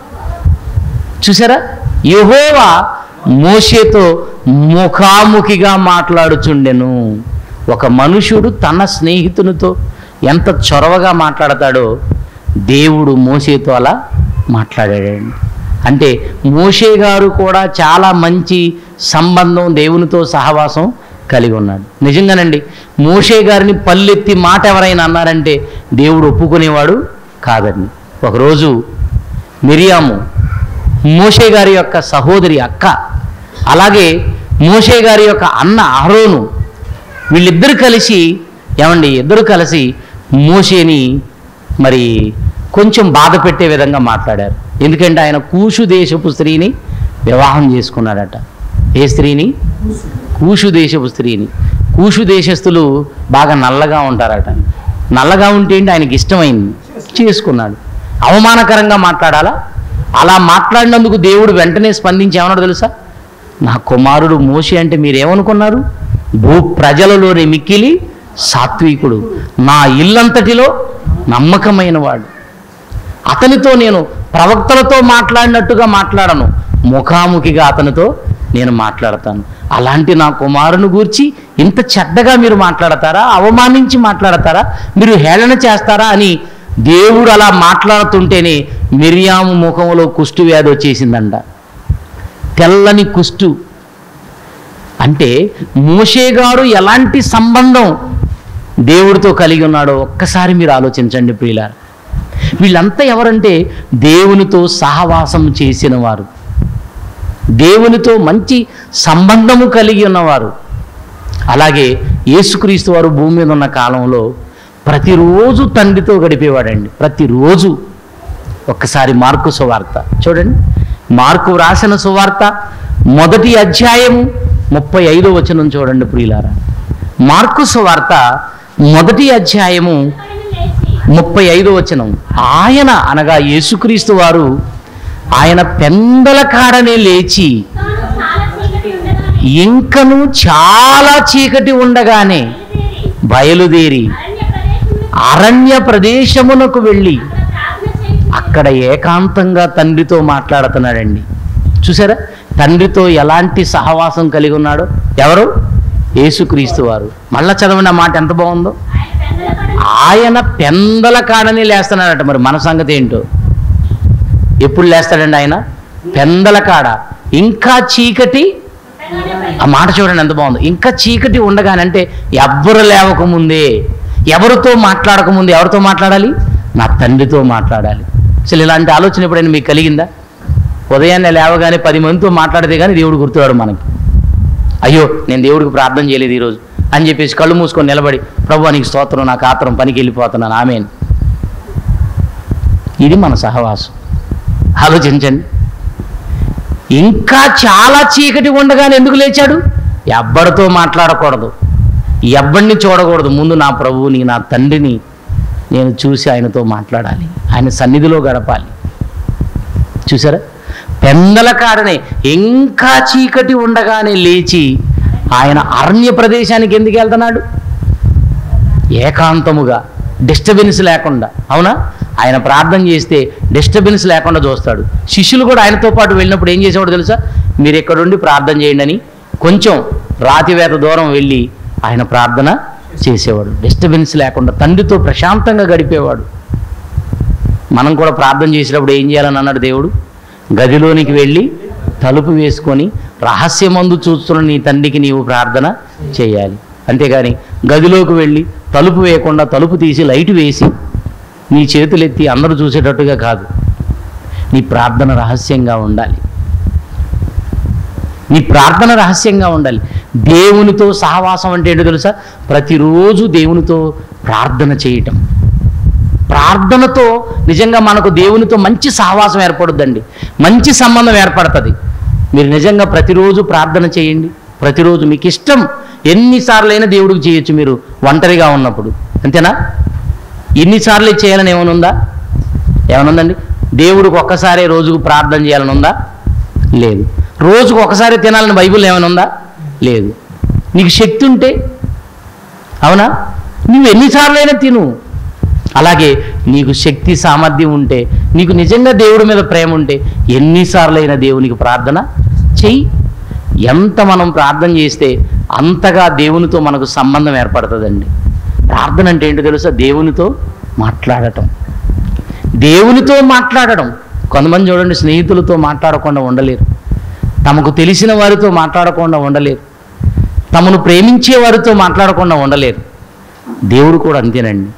చూసారా యహోవా మోషేతో ముఖాముఖిగా మాట్లాడుచుండెను ఒక మనుషుడు తన స్నేహితునితో ఎంత చొరవగా మాట్లాడతాడో దేవుడు మోషేతో అలా మాట్లాడాడండి అంటే మోషే గారు కూడా చాలా మంచి సంబంధం దేవునితో సహవాసం కలిగి ఉన్నాడు నిజంగానండి మోషే గారిని పల్లెత్తి మాట ఎవరైనా అన్నారంటే దేవుడు ఒప్పుకునేవాడు కాదండి ఒకరోజు మిరియాము మోషే గారి యొక్క సహోదరి అక్క అలాగే మోషే గారి యొక్క అన్న అహరోను వీళ్ళిద్దరు కలిసి ఏమండి ఇద్దరు కలిసి మోషేని మరి కొంచెం బాధ పెట్టే విధంగా మాట్లాడారు ఎందుకంటే ఆయన కూషు దేశపు స్త్రీని వివాహం చేసుకున్నాడట ఏ స్త్రీని కూషు దేశపు స్త్రీని కూషు దేశస్తులు బాగా నల్లగా ఉంటారట నల్లగా ఉంటే ఏంటి ఆయనకి ఇష్టమైంది చేసుకున్నాడు అవమానకరంగా మాట్లాడాలా అలా మాట్లాడినందుకు దేవుడు వెంటనే స్పందించి ఏమన్నాడు తెలుసా నా కుమారుడు మోషి అంటే మీరేమనుకున్నారు భూ ప్రజలలోని మిక్కిలి సాత్వికుడు నా ఇల్లంతటిలో నమ్మకమైన వాడు అతనితో నేను ప్రవక్తలతో మాట్లాడినట్టుగా మాట్లాడను ముఖాముఖిగా అతనితో నేను మాట్లాడతాను అలాంటి నా కుమారుని గూర్చి ఇంత చెడ్డగా మీరు మాట్లాడతారా అవమానించి మాట్లాడతారా మీరు హేళన చేస్తారా అని దేవుడు అలా మాట్లాడుతుంటేనే మిరియాము ముఖంలో కుష్టు వ్యాధి వచ్చేసిందంట తెల్లని కుష్టు అంటే మోషే గారు ఎలాంటి సంబంధం దేవుడితో కలిగి ఉన్నాడో ఒక్కసారి మీరు ఆలోచించండి ప్రియులారా వీళ్ళంతా ఎవరంటే దేవునితో సహవాసం చేసిన వారు దేవునితో మంచి సంబంధము కలిగి ఉన్నవారు అలాగే యేసుక్రీస్తు వారు భూమి మీద ఉన్న కాలంలో ప్రతిరోజు తండ్రితో గడిపేవాడండి ప్రతిరోజు ఒక్కసారి మార్కు సువార్త చూడండి మార్కు రాసిన సువార్త మొదటి అధ్యాయము ముప్పై ఐదో వచనం చూడండి ప్రియులారా మార్కు సువార్త మొదటి అధ్యాయము ఆయన లేచి ముప్పై ఐదో వచనం ఆయన అనగా యేసుక్రీస్తు వారు ఆయన పెందల కాడనే లేచి తాను చాలా చీకటి ఉండగానే ఇంకను చాలా చీకటి ఉండగానే బయలుదేరి బయలుదేరి అరణ్య అరణ్య ప్రదేశంలో ప్రదేశమునకు వెళ్ళి అక్కడ ప్రార్థన చేసి అక్కడ ఏకాంతంగా తండ్రితో మాట్లాడుతున్నాడండి చూసారా తండ్రితో ఎలాంటి సహవాసం కలిగి ఉన్నాడో ఎవరు యేసుక్రీస్తు వారు మళ్ళా చదవండి ఆ మాట ఎంత బాగుందో ఆయన పెద్దల పడి ఆయన పెందల కాడని లేస్తున్నాడట మరి మన సంగతి ఏంటో ఎప్పుడు లేస్తాడండి ఆయన పెందల కాడ ఇంకా చీకటి ఆ మాట చూడండి ఎంత బాగుంది ఇంకా చీకటి ఉండగానంటే ఎవ్వరు లేవకముందే ఎవరితో మాట్లాడకముందే ఎవరితో మాట్లాడాలి నా తండ్రితో మాట్లాడాలి అసలు ఇలాంటి ఆలోచన ఎప్పుడైనా మీకు కలిగిందా ఉదయాన్నే లేవగానే పది మందితో మాట్లాడితే కానీ దేవుడు గుర్తురాడు మనకి అయ్యో నేను దేవుడికి ప్రార్థన చేయలేదు ఈరోజు అని చెప్పేసి కళ్ళు మూసుకొని నిలబడి ప్రభు నీకు స్తోత్రం నాకు ఆత్రం పనికి వెళ్ళిపోతున్నాను ఆమెన్ ఇది మన సహవాసం ఆలోచించండి ఇంకా చాలా చీకటి ఉండగానే ఎందుకు లేచాడు ఎవ్వరితో మాట్లాడకూడదు ఎవ్వరిని చూడకూడదు ముందు నా ప్రభువుని నా తండ్రిని నేను చూసి ఆయనతో మాట్లాడాలి ఆయన సన్నిధిలో గడపాలి చూసారా పెందల కాడనే ఇంకా చీకటి ఉండగానే లేచి ఆయన అరణ్య ప్రదేశానికి ఎందుకు వెళ్తున్నాడు ఏకాంతముగా డిస్టర్బెన్స్ లేకుండా అవునా ఆయన ప్రార్థన చేస్తే డిస్టర్బెన్స్ లేకుండా చూస్తాడు శిష్యులు కూడా ఆయనతో పాటు వెళ్ళినప్పుడు ఏం చేసేవాడు తెలుసా మీరు ఎక్కడుండి ప్రార్థన చేయండి అని కొంచెం రాతివేత దూరం వెళ్ళి ఆయన ప్రార్థన చేసేవాడు డిస్టర్బెన్స్ లేకుండా తండ్రితో ప్రశాంతంగా గడిపేవాడు మనం కూడా ప్రార్థన చేసేటప్పుడు ఏం చేయాలని అన్నాడు దేవుడు గదిలోనికి వెళ్ళి తలుపు వేసుకొని రహస్యమందు చూస్తున్న నీ తండ్రికి నీవు ప్రార్థన చేయాలి అంతేగాని గదిలోకి వెళ్ళి తలుపు వేయకుండా తలుపు తీసి లైట్ వేసి నీ చేతులెత్తి అందరూ చూసేటట్టుగా కాదు నీ ప్రార్థన రహస్యంగా ఉండాలి నీ ప్రార్థన రహస్యంగా ఉండాలి దేవునితో సహవాసం అంటే ఏంటో తెలుసా ప్రతిరోజు దేవునితో ప్రార్థన చేయటం ప్రార్థనతో నిజంగా మనకు దేవునితో మంచి సహవాసం ఏర్పడుద్దండి మంచి సంబంధం ఏర్పడుతుంది మీరు నిజంగా ప్రతిరోజు ప్రార్థన చేయండి ప్రతిరోజు మీకు ఇష్టం ఎన్నిసార్లైనా దేవుడికి చేయొచ్చు మీరు ఒంటరిగా ఉన్నప్పుడు అంతేనా ఎన్నిసార్లు చేయాలని ఏమైనా ఉందా ఏమైనా ఉందండి దేవుడికి ఒక్కసారే రోజుకు ప్రార్థన చేయాలని ఉందా లేదు రోజుకు ఒకసారి తినాలని బైబిల్ ఏమైనా ఉందా లేదు నీకు శక్తి ఉంటే అవునా నువ్వు ఎన్నిసార్లైనా తిను అలాగే నీకు శక్తి సామర్థ్యం ఉంటే నీకు నిజంగా దేవుడి మీద ప్రేమ ఉంటే ఎన్నిసార్లైనా దేవునికి ప్రార్థన చెయ్యి ఎంత మనం ప్రార్థన చేస్తే అంతగా దేవునితో మనకు సంబంధం ఏర్పడుతుందండి ప్రార్థన అంటే ఏంటో తెలుసా దేవునితో మాట్లాడటం దేవునితో మాట్లాడడం కొంతమంది చూడండి స్నేహితులతో మాట్లాడకుండా ఉండలేరు తమకు తెలిసిన వారితో మాట్లాడకుండా ఉండలేరు తమను ప్రేమించే వారితో మాట్లాడకుండా ఉండలేరు దేవుడు కూడా అంతేనండి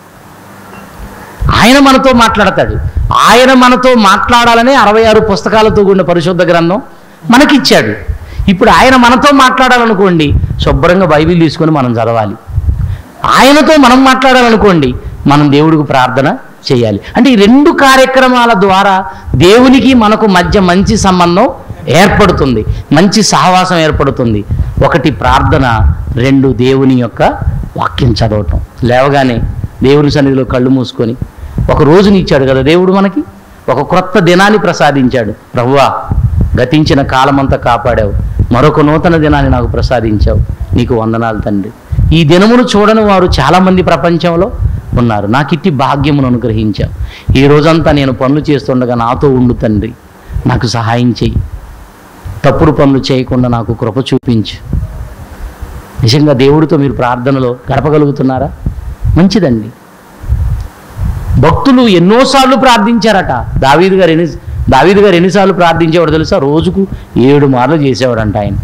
ఆయన మనతో మాట్లాడతాడు ఆయన మనతో మాట్లాడాలనే అరవై ఆరు పుస్తకాలతో కూడిన పరిశుద్ధ గ్రంథం మనకిచ్చాడు ఇప్పుడు ఆయన మనతో మాట్లాడాలనుకోండి శుభ్రంగా బైబిల్ తీసుకొని మనం చదవాలి ఆయనతో మనం మాట్లాడాలనుకోండి మనం దేవుడికి ప్రార్థన చేయాలి అంటే ఈ రెండు కార్యక్రమాల ద్వారా దేవునికి మనకు మధ్య మంచి సంబంధం ఏర్పడుతుంది మంచి సహవాసం ఏర్పడుతుంది ఒకటి ప్రార్థన రెండు దేవుని యొక్క వాక్యం చదవటం లేవగానే దేవుని సన్నిధిలో కళ్ళు మూసుకొని ఒక రోజుని ఇచ్చాడు కదా దేవుడు మనకి ఒక క్రొత్త దినాన్ని ప్రసాదించాడు ప్రభువా గతించిన కాలమంతా కాపాడావు మరొక నూతన దినాన్ని నాకు ప్రసాదించావు నీకు వందనాలు తండ్రి ఈ దినమును చూడని వారు చాలామంది ప్రపంచంలో ఉన్నారు నాకు ఇట్టి భాగ్యమును అనుగ్రహించావు ఈ రోజంతా నేను పనులు చేస్తుండగా నాతో ఉండు తండ్రి నాకు సహాయం చెయ్యి తప్పుడు పనులు చేయకుండా నాకు కృప చూపించు నిజంగా దేవుడితో మీరు ప్రార్థనలో గడపగలుగుతున్నారా మంచిదండి భక్తులు ఎన్నోసార్లు ప్రార్థించారట దావీదు గారు ఎన్ని దావీదు గారు ఎన్నిసార్లు ప్రార్థించేవాడు తెలుసా రోజుకు ఏడు మార్లు చేసేవాడంట ఆయన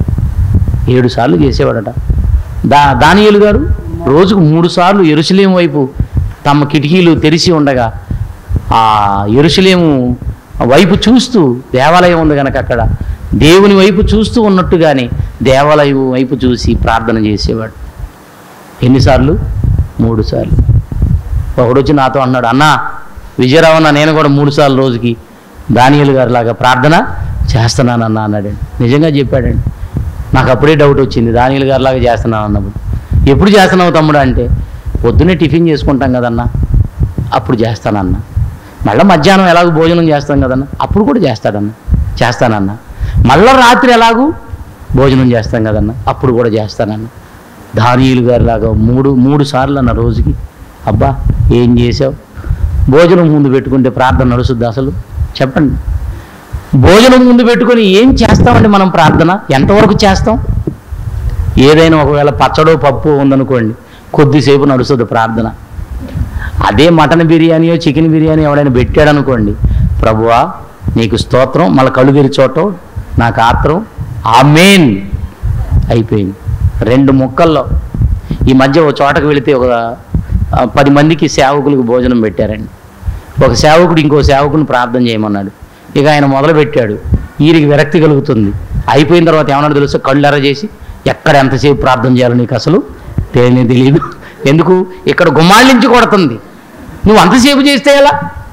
ఏడు సార్లు చేసేవాడట దా దానియేలు గారు రోజుకు మూడు సార్లు ఎరుసలేం వైపు తమ కిటికీలు తెరిచి ఉండగా ఆ ఎరుసలేము వైపు చూస్తూ దేవాలయం ఉంది కనుక అక్కడ దేవుని వైపు చూస్తూ ఉన్నట్టుగానే దేవాలయం వైపు చూసి ప్రార్థన చేసేవాడు ఎన్నిసార్లు మూడు సార్లు ఒకడు వచ్చి నాతో అన్నాడు అన్నా విజయరావణ నేను కూడా మూడు సార్లు రోజుకి దానియలు గారి లాగా ప్రార్థన చేస్తున్నానన్నా అన్నాడు నిజంగా చెప్పాడండి నాకు అప్పుడే డౌట్ వచ్చింది దానియలు గారి లాగా చేస్తున్నాను అన్నప్పుడు ఎప్పుడు చేస్తున్నావు తమ్ముడు అంటే పొద్దున్నే టిఫిన్ చేసుకుంటాం కదన్నా అప్పుడు చేస్తానన్న మళ్ళీ మధ్యాహ్నం ఎలాగో భోజనం చేస్తాం కదన్నా అప్పుడు కూడా చేస్తాడన్న చేస్తానన్న మళ్ళీ రాత్రి ఎలాగూ భోజనం చేస్తాం కదన్నా అప్పుడు కూడా చేస్తానన్న దానియులు గారి లాగా మూడు మూడు సార్లు అన్న రోజుకి అబ్బా ఏం చేసావు భోజనం ముందు పెట్టుకుంటే ప్రార్థన నడుస్తుంది అసలు చెప్పండి భోజనం ముందు పెట్టుకొని ఏం చేస్తామండి మనం ప్రార్థన ఎంతవరకు చేస్తాం ఏదైనా ఒకవేళ పచ్చడో పప్పు ఉందనుకోండి కొద్దిసేపు నడుస్తుంది ప్రార్థన అదే మటన్ బిర్యానీయో చికెన్ బిర్యానీ ఎవడైనా పెట్టాడు అనుకోండి ప్రభువా నీకు స్తోత్రం మళ్ళీ కళ్ళు తెరిచోటం నాకు ఆత్రం ఆమెన్ అయిపోయింది రెండు ముక్కల్లో ఈ మధ్య ఒక చోటకు వెళితే ఒక ఆ, పది మందికి సేవకులకు భోజనం పెట్టారండి ఒక సేవకుడు ఇంకో సేవకుని ప్రార్థన చేయమన్నాడు ఇక ఆయన మొదలు పెట్టాడు ఈయనకి విరక్తి కలుగుతుంది అయిపోయిన తర్వాత ఏమన్నా తెలుసా కళ్ళు ఎర్ర చేసి ఎక్కడ ఎంతసేపు ప్రార్థన చేయాలో నీకు అసలు తెలియనే తెలియదు ఎందుకు ఇక్కడ గుమ్మాళ్ళించి కొడుతుంది నువ్వు అంతసేపు చేస్తే ఎలా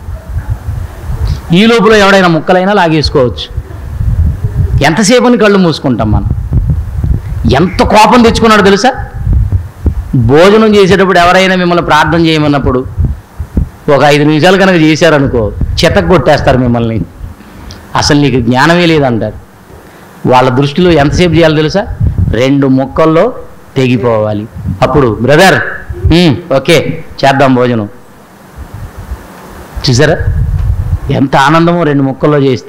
ఈ లోపల ఎవడైనా ముక్కలైనా లాగేసుకోవచ్చు ఎంతసేపు అని కళ్ళు మూసుకుంటాం మనం ఎంత కోపం తెచ్చుకున్నాడు తెలుసా భోజనం చేసేటప్పుడు ఎవరైనా మిమ్మల్ని ప్రార్థన చేయమన్నప్పుడు ఒక ఐదు నిమిషాలు కనుక చేశారనుకో చెత్తకు కొట్టేస్తారు మిమ్మల్ని అసలు నీకు జ్ఞానమే లేదంటారు వాళ్ళ దృష్టిలో ఎంతసేపు చేయాలో తెలుసా రెండు ముక్కల్లో తెగిపోవాలి అప్పుడు బ్రదర్ "ఉమ్, ఓకే చేద్దాం భోజనం చూసారా ఎంత ఆనందమో రెండు ముక్కల్లో చేస్తే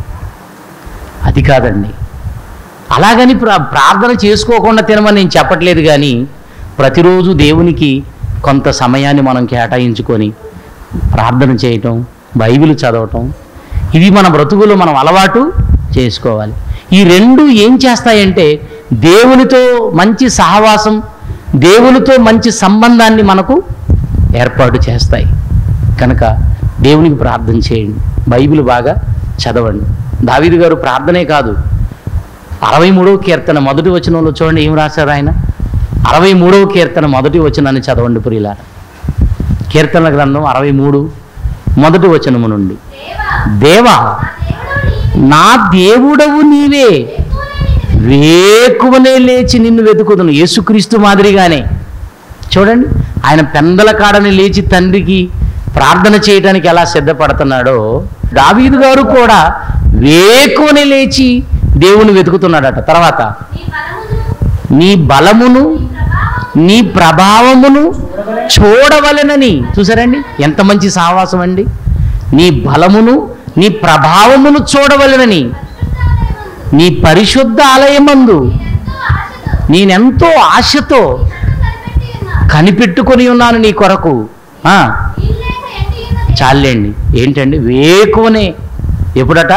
అది కాదండి అలాగని ప్రా ప్రార్థన చేసుకోకుండా తినమని నేను చెప్పట్లేదు కానీ ప్రతిరోజు దేవునికి కొంత సమయాన్ని మనం కేటాయించుకొని ప్రార్థన చేయటం బైబిల్ చదవటం ఇది మన బ్రతుకులో మనం అలవాటు చేసుకోవాలి ఈ రెండు ఏం చేస్తాయంటే దేవునితో మంచి సహవాసం దేవునితో మంచి సంబంధాన్ని మనకు ఏర్పాటు చేస్తాయి కనుక దేవునికి ప్రార్థన చేయండి బైబిల్ బాగా చదవండి దావీదు గారు ప్రార్థనే కాదు అరవై మూడవ కీర్తన మొదటి వచనంలో చూడండి ఏం రాశారు ఆయన అరవై మూడవ కీర్తన మొదటి వచనాన్ని చదవండి పురిలా కీర్తన గ్రంథం అరవై మూడు మొదటి వచనము నుండి దేవా దేవా నా దేవుడవు నా దేవుడవు నీవే. నీవే ఎక్కువనే నిన్ను వేకువనే లేచి నిన్ను వెతుకుదును యేసుక్రీస్తు మాదిరిగానే చూడండి ఆయన పెందల కాడని లేచి తండ్రికి ప్రార్థన చేయడానికి ఎలా సిద్ధపడుతున్నాడో దావీదు గారు కూడా వేకువనే లేచి దేవుని వెతుకుతున్నాడట తర్వాత నీ బలమును నీ బలమును నీ ప్రభావము నీ ప్రభావమును చూడవలెనని చూసారండి ఎంత మంచి సావాసం అండి నీ బలమును నీ ప్రభావమును చూడవలెనని పరిశుద్ధాలయమందు నీ పరిశుద్ధ ఆలయమందు ఎంతో ఆశతో నేనెంతో ఆశతో నన్ను కనిపెట్టి ఉన్నావు. కనిపెట్టుకొని ఉన్నాను నీ కొరకు ఆ, నీళ్ళేక ఎండి ఉన్నది. చాలండి ఏంటండి వేకువనే ఎప్పుడట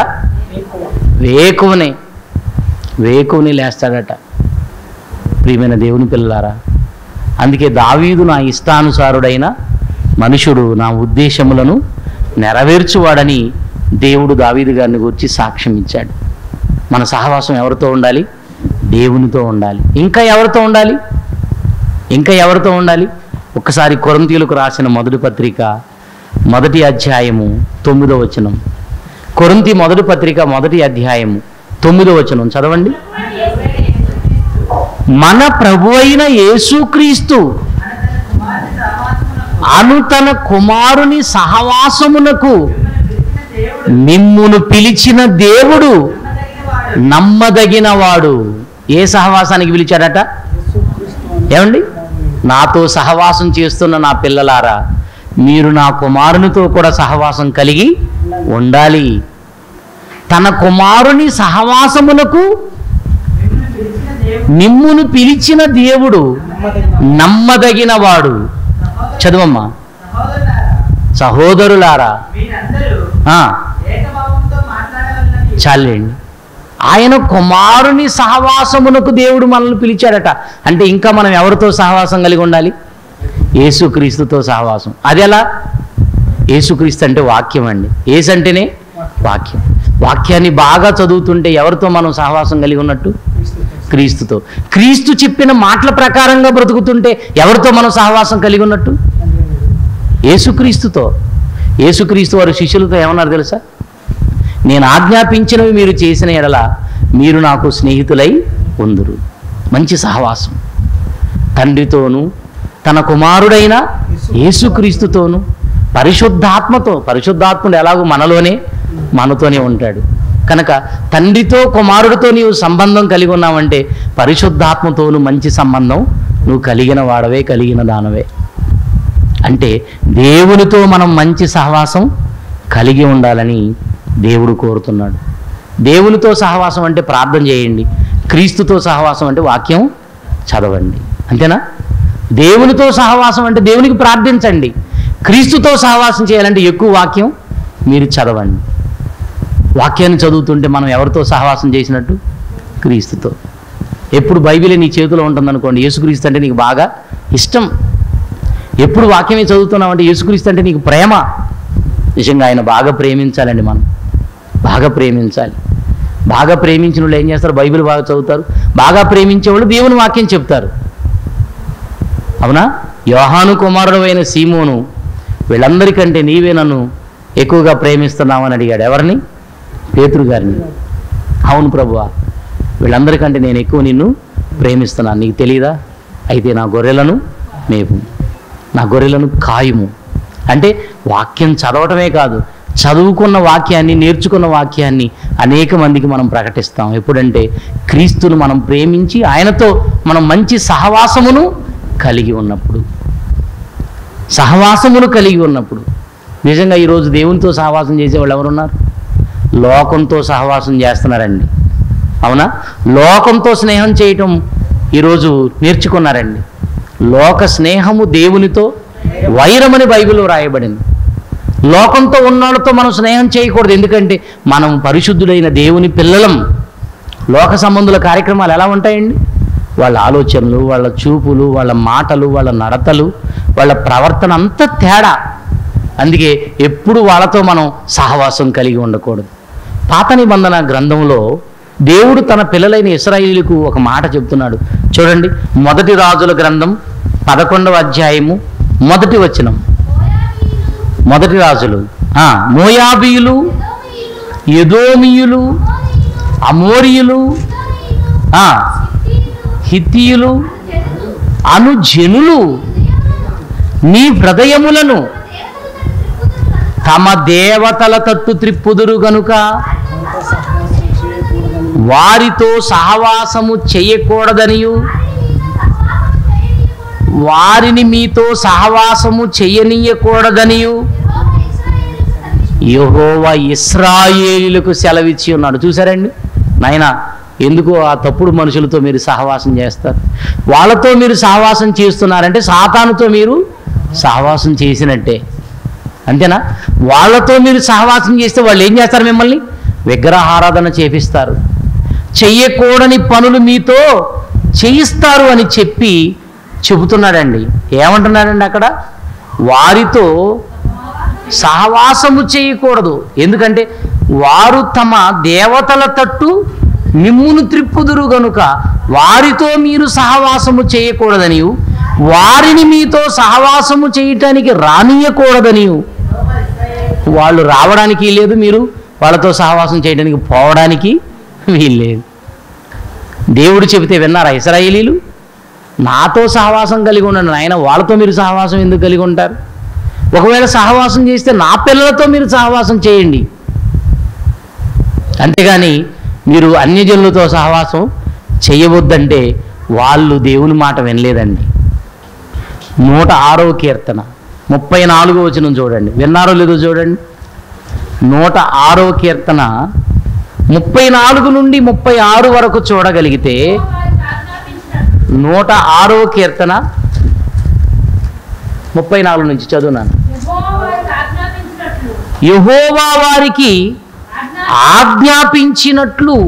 వేకువనే వేకువని లేస్తాడట ప్రియమైన దేవుని పిల్లలారా అందుకే దావీదు నా ఇష్టానుసారుడైన మనుషుడు నా ఉద్దేశములను నెరవేర్చువాడని దేవుడు దావీదు గారిని గురించి సాక్ష్యం ఇచ్చాడు మన సహవాసం ఎవరితో ఉండాలి దేవునితో ఉండాలి ఇంకా ఎవరితో ఉండాలి ఇంకా ఎవరితో ఉండాలి ఒక్కసారి కొరంతీయులకు రాసిన మొదటి పత్రిక మొదటి అధ్యాయము తొమ్మిదో వచనం కొరంతి మొదటి పత్రిక మొదటి అధ్యాయము తొమ్మిదో వచనం చదవండి మన ప్రభు అయిన యేసుక్రీస్తు అను తన కుమారుని సహవాసమునకు మిమ్మును పిలిచిన దేవుడు నమ్మదగిన వాడు ఏ సహవాసానికి పిలిచాడట ఏమండి నాతో సహవాసం చేస్తున్న నా పిల్లలారా మీరు నా కుమారునితో కూడా సహవాసం కలిగి ఉండాలి తన కుమారుని సహవాసమునకు మిమ్మును పిలిచిన దేవుడు నమ్మదగిన వాడు చదువమ్మా సహోదరులారా మీరందరూ ఆ, ఏకభావంతో మాట్లాడవాలని చాలండి ఆయన కుమారుని సహవాసమునకు దేవుడు మనల్ని పిలిచాడట అంటే ఇంకా మనం ఎవరితో సహవాసం కలిగి ఉండాలి యేసుక్రీస్తుతో సహవాసం అది ఎలా యేసుక్రీస్తు అంటే వాక్యం అండి ఏసు అంటేనే వాక్యం వాక్యాన్ని బాగా చదువుతుంటే ఎవరితో మనం సహవాసం కలిగి ఉన్నట్టు క్రీస్తుతో క్రీస్తు చెప్పిన మాటల ప్రకారంగా బ్రతుకుతుంటే ఎవరితో మనం సహవాసం కలిగి ఉన్నట్టు యేసుక్రీస్తుతో యేసుక్రీస్తు వారు శిష్యులతో ఏమన్నారు తెలుసా నేను ఆజ్ఞాపించినవి మీరు చేసిన ఎడల మీరు నాకు స్నేహితులై ఉందురు మంచి సహవాసం తండ్రితోనూ తన కుమారుడైన యేసుక్రీస్తుతోనూ పరిశుద్ధాత్మతో పరిశుద్ధాత్ముడు ఎలాగో మనలోనే మనతోనే ఉంటాడు కనుక తండ్రితో కుమారుడితో నీవు సంబంధం కలిగి ఉన్నావంటే పరిశుద్ధాత్మతోనూ మంచి సంబంధం నువ్వు కలిగిన వాడవే కలిగిన దానవే అంటే దేవునితో మనం మంచి సహవాసం కలిగి ఉండాలని దేవుడు కోరుతున్నాడు దేవునితో సహవాసం అంటే ప్రార్థన చేయండి క్రీస్తుతో సహవాసం అంటే వాక్యం చదవండి అంతేనా దేవునితో సహవాసం అంటే దేవునికి ప్రార్థించండి క్రీస్తుతో సహవాసం చేయాలంటే ఎక్కువ వాక్యం మీరు చదవండి వాక్యాన్ని చదువుతుంటే మనం ఎవరితో సహవాసం చేసినట్టు క్రీస్తుతో ఎప్పుడు బైబిలే నీ చేతిలో ఉంటుందనుకోండి యేసుక్రీస్తు అంటే నీకు బాగా ఇష్టం ఎప్పుడు వాక్యమే చదువుతున్నావు అంటే యేసుక్రీస్తు అంటే నీకు ప్రేమ నిజంగా ఆయన బాగా ప్రేమించాలండి మనం బాగా ప్రేమించాలి బాగా ప్రేమించిన వాళ్ళు ఏం చేస్తారు బైబిల్ బాగా చదువుతారు బాగా ప్రేమించే వాళ్ళు దేవుని వాక్యం చెప్తారు అవునా యోహాను కుమారుడు అయిన సీమోను వీళ్ళందరికంటే నీవే నన్ను ఎక్కువగా ప్రేమిస్తున్నావని అడిగాడు ఎవరిని పేతురు గారిని అవును ప్రభువా వీళ్ళందరికంటే నేను ఎక్కువ నిన్ను ప్రేమిస్తున్నాను నీకు తెలియదా అయితే నా గొర్రెలను మేపు నా గొర్రెలను కాయుము అంటే వాక్యం చదవటమే కాదు చదువుకున్న వాక్యాన్ని నేర్చుకున్న వాక్యాన్ని అనేక మందికి మనం ప్రకటిస్తాం ఎప్పుడంటే క్రీస్తును మనం ప్రేమించి ఆయనతో మనం మంచి సహవాసమును కలిగి ఉన్నప్పుడు సహవాసమును కలిగి ఉన్నప్పుడు నిజంగా ఈరోజు దేవునితో సహవాసం చేసేవాళ్ళు ఎవరున్నారు లోకంతో సహవాసం చేస్తున్నారండి అవునా లోకంతో స్నేహం చేయటం ఈరోజు నేర్చుకున్నారండి లోక స్నేహము దేవునితో వైరమని బైబిల్లో రాయబడింది లోకంతో ఉన్నోళ్ళతో మనం స్నేహం చేయకూడదు ఎందుకంటే మనం పరిశుద్ధుడైన దేవుని పిల్లలం లోక సంబంధుల కార్యక్రమాలు ఎలా ఉంటాయండి వాళ్ళ ఆలోచనలు వాళ్ళ చూపులు వాళ్ళ మాటలు వాళ్ళ నడతలు వాళ్ళ ప్రవర్తన అంతా తేడా అందుకే ఎప్పుడు వాళ్ళతో మనం సహవాసం కలిగి ఉండకూడదు పాత నిబంధన గ్రంథంలో దేవుడు తన పిల్లలైన ఇస్రాయిలీలకు ఒక మాట చెప్తున్నాడు చూడండి మొదటి రాజుల గ్రంథం పదకొండవ అధ్యాయము మొదటి వచనం మోయాబీయులు, మొదటి రాజులు ఆ, మోయాబీయులు ఎదోమీయులు, ఎదోమియులు అమోరీయులు, అమోరియులు ఇశ్రాయేలీయులు, ఆ, హిత్తీయులు, హిత్తీయులు జనులు, అను జనులు హృదయములను, నీ హృదయములను దేవతల తమ దేవతల తట్టు త్రిప్పుదురు గనుక వారితో సహవాసము చేయకూడదనియు వారిని మీతో సహవాసము చేయనీయకూడదనియు యెహోవా ఇస్రాయేలీలకు సెలవిచ్చి ఉన్నాడు చూసారండి నాయన ఎందుకు ఆ తప్పుడు మనుషులతో మీరు సహవాసం చేస్తారు వాళ్ళతో మీరు సహవాసం చేస్తున్నారంటే సాతానుతో మీరు సహవాసం చేసినట్టే అంతేనా వాళ్ళతో మీరు సహవాసం చేస్తే వాళ్ళు ఏం చేస్తారు మిమ్మల్ని విగ్రహారాధన చేపిస్తారు చెయ్యకూడని పనులు మీతో చేయిస్తారు అని చెప్పి చెబుతున్నాడండి ఏమంటున్నాడండి అక్కడ వారితో సహవాసము చేయకూడదు ఎందుకంటే వారు తమ దేవతల తట్టు మిమ్మును త్రిప్పుదురు గనుక వారితో మీరు సహవాసము చేయకూడదని వారిని మీతో సహవాసము చేయటానికి రానియకూడదని వాళ్ళు రావడానికి లేదు మీరు వాళ్ళతో సహవాసం చేయడానికి పోవడానికి వీల్లేదు దేవుడు చెబితే విన్నారా ఇస్రాయేలీలు నాతో సహవాసం కలిగి ఉండండి ఆయన వాళ్ళతో మీరు సహవాసం ఎందుకు కలిగి ఉంటారు ఒకవేళ సహవాసం చేస్తే నా పిల్లలతో మీరు సహవాసం చేయండి అంతేగాని మీరు అన్యజనులతో సహవాసం చేయవద్దంటే వాళ్ళు దేవుని మాట వినలేదండి నూట ఆరో కీర్తన ముప్పై నాలుగో వచనం చూడండి విన్నారో లేదో చూడండి నూట ఆరో కీర్తన ముప్పై నాలుగు నుండి ముప్పై ఆరు వరకు చూడగలిగితే నూట ఆరో కీర్తన ముప్పై నాలుగు నుంచి చదువునాను యహోవా వారికి ఆజ్ఞాపించినట్లు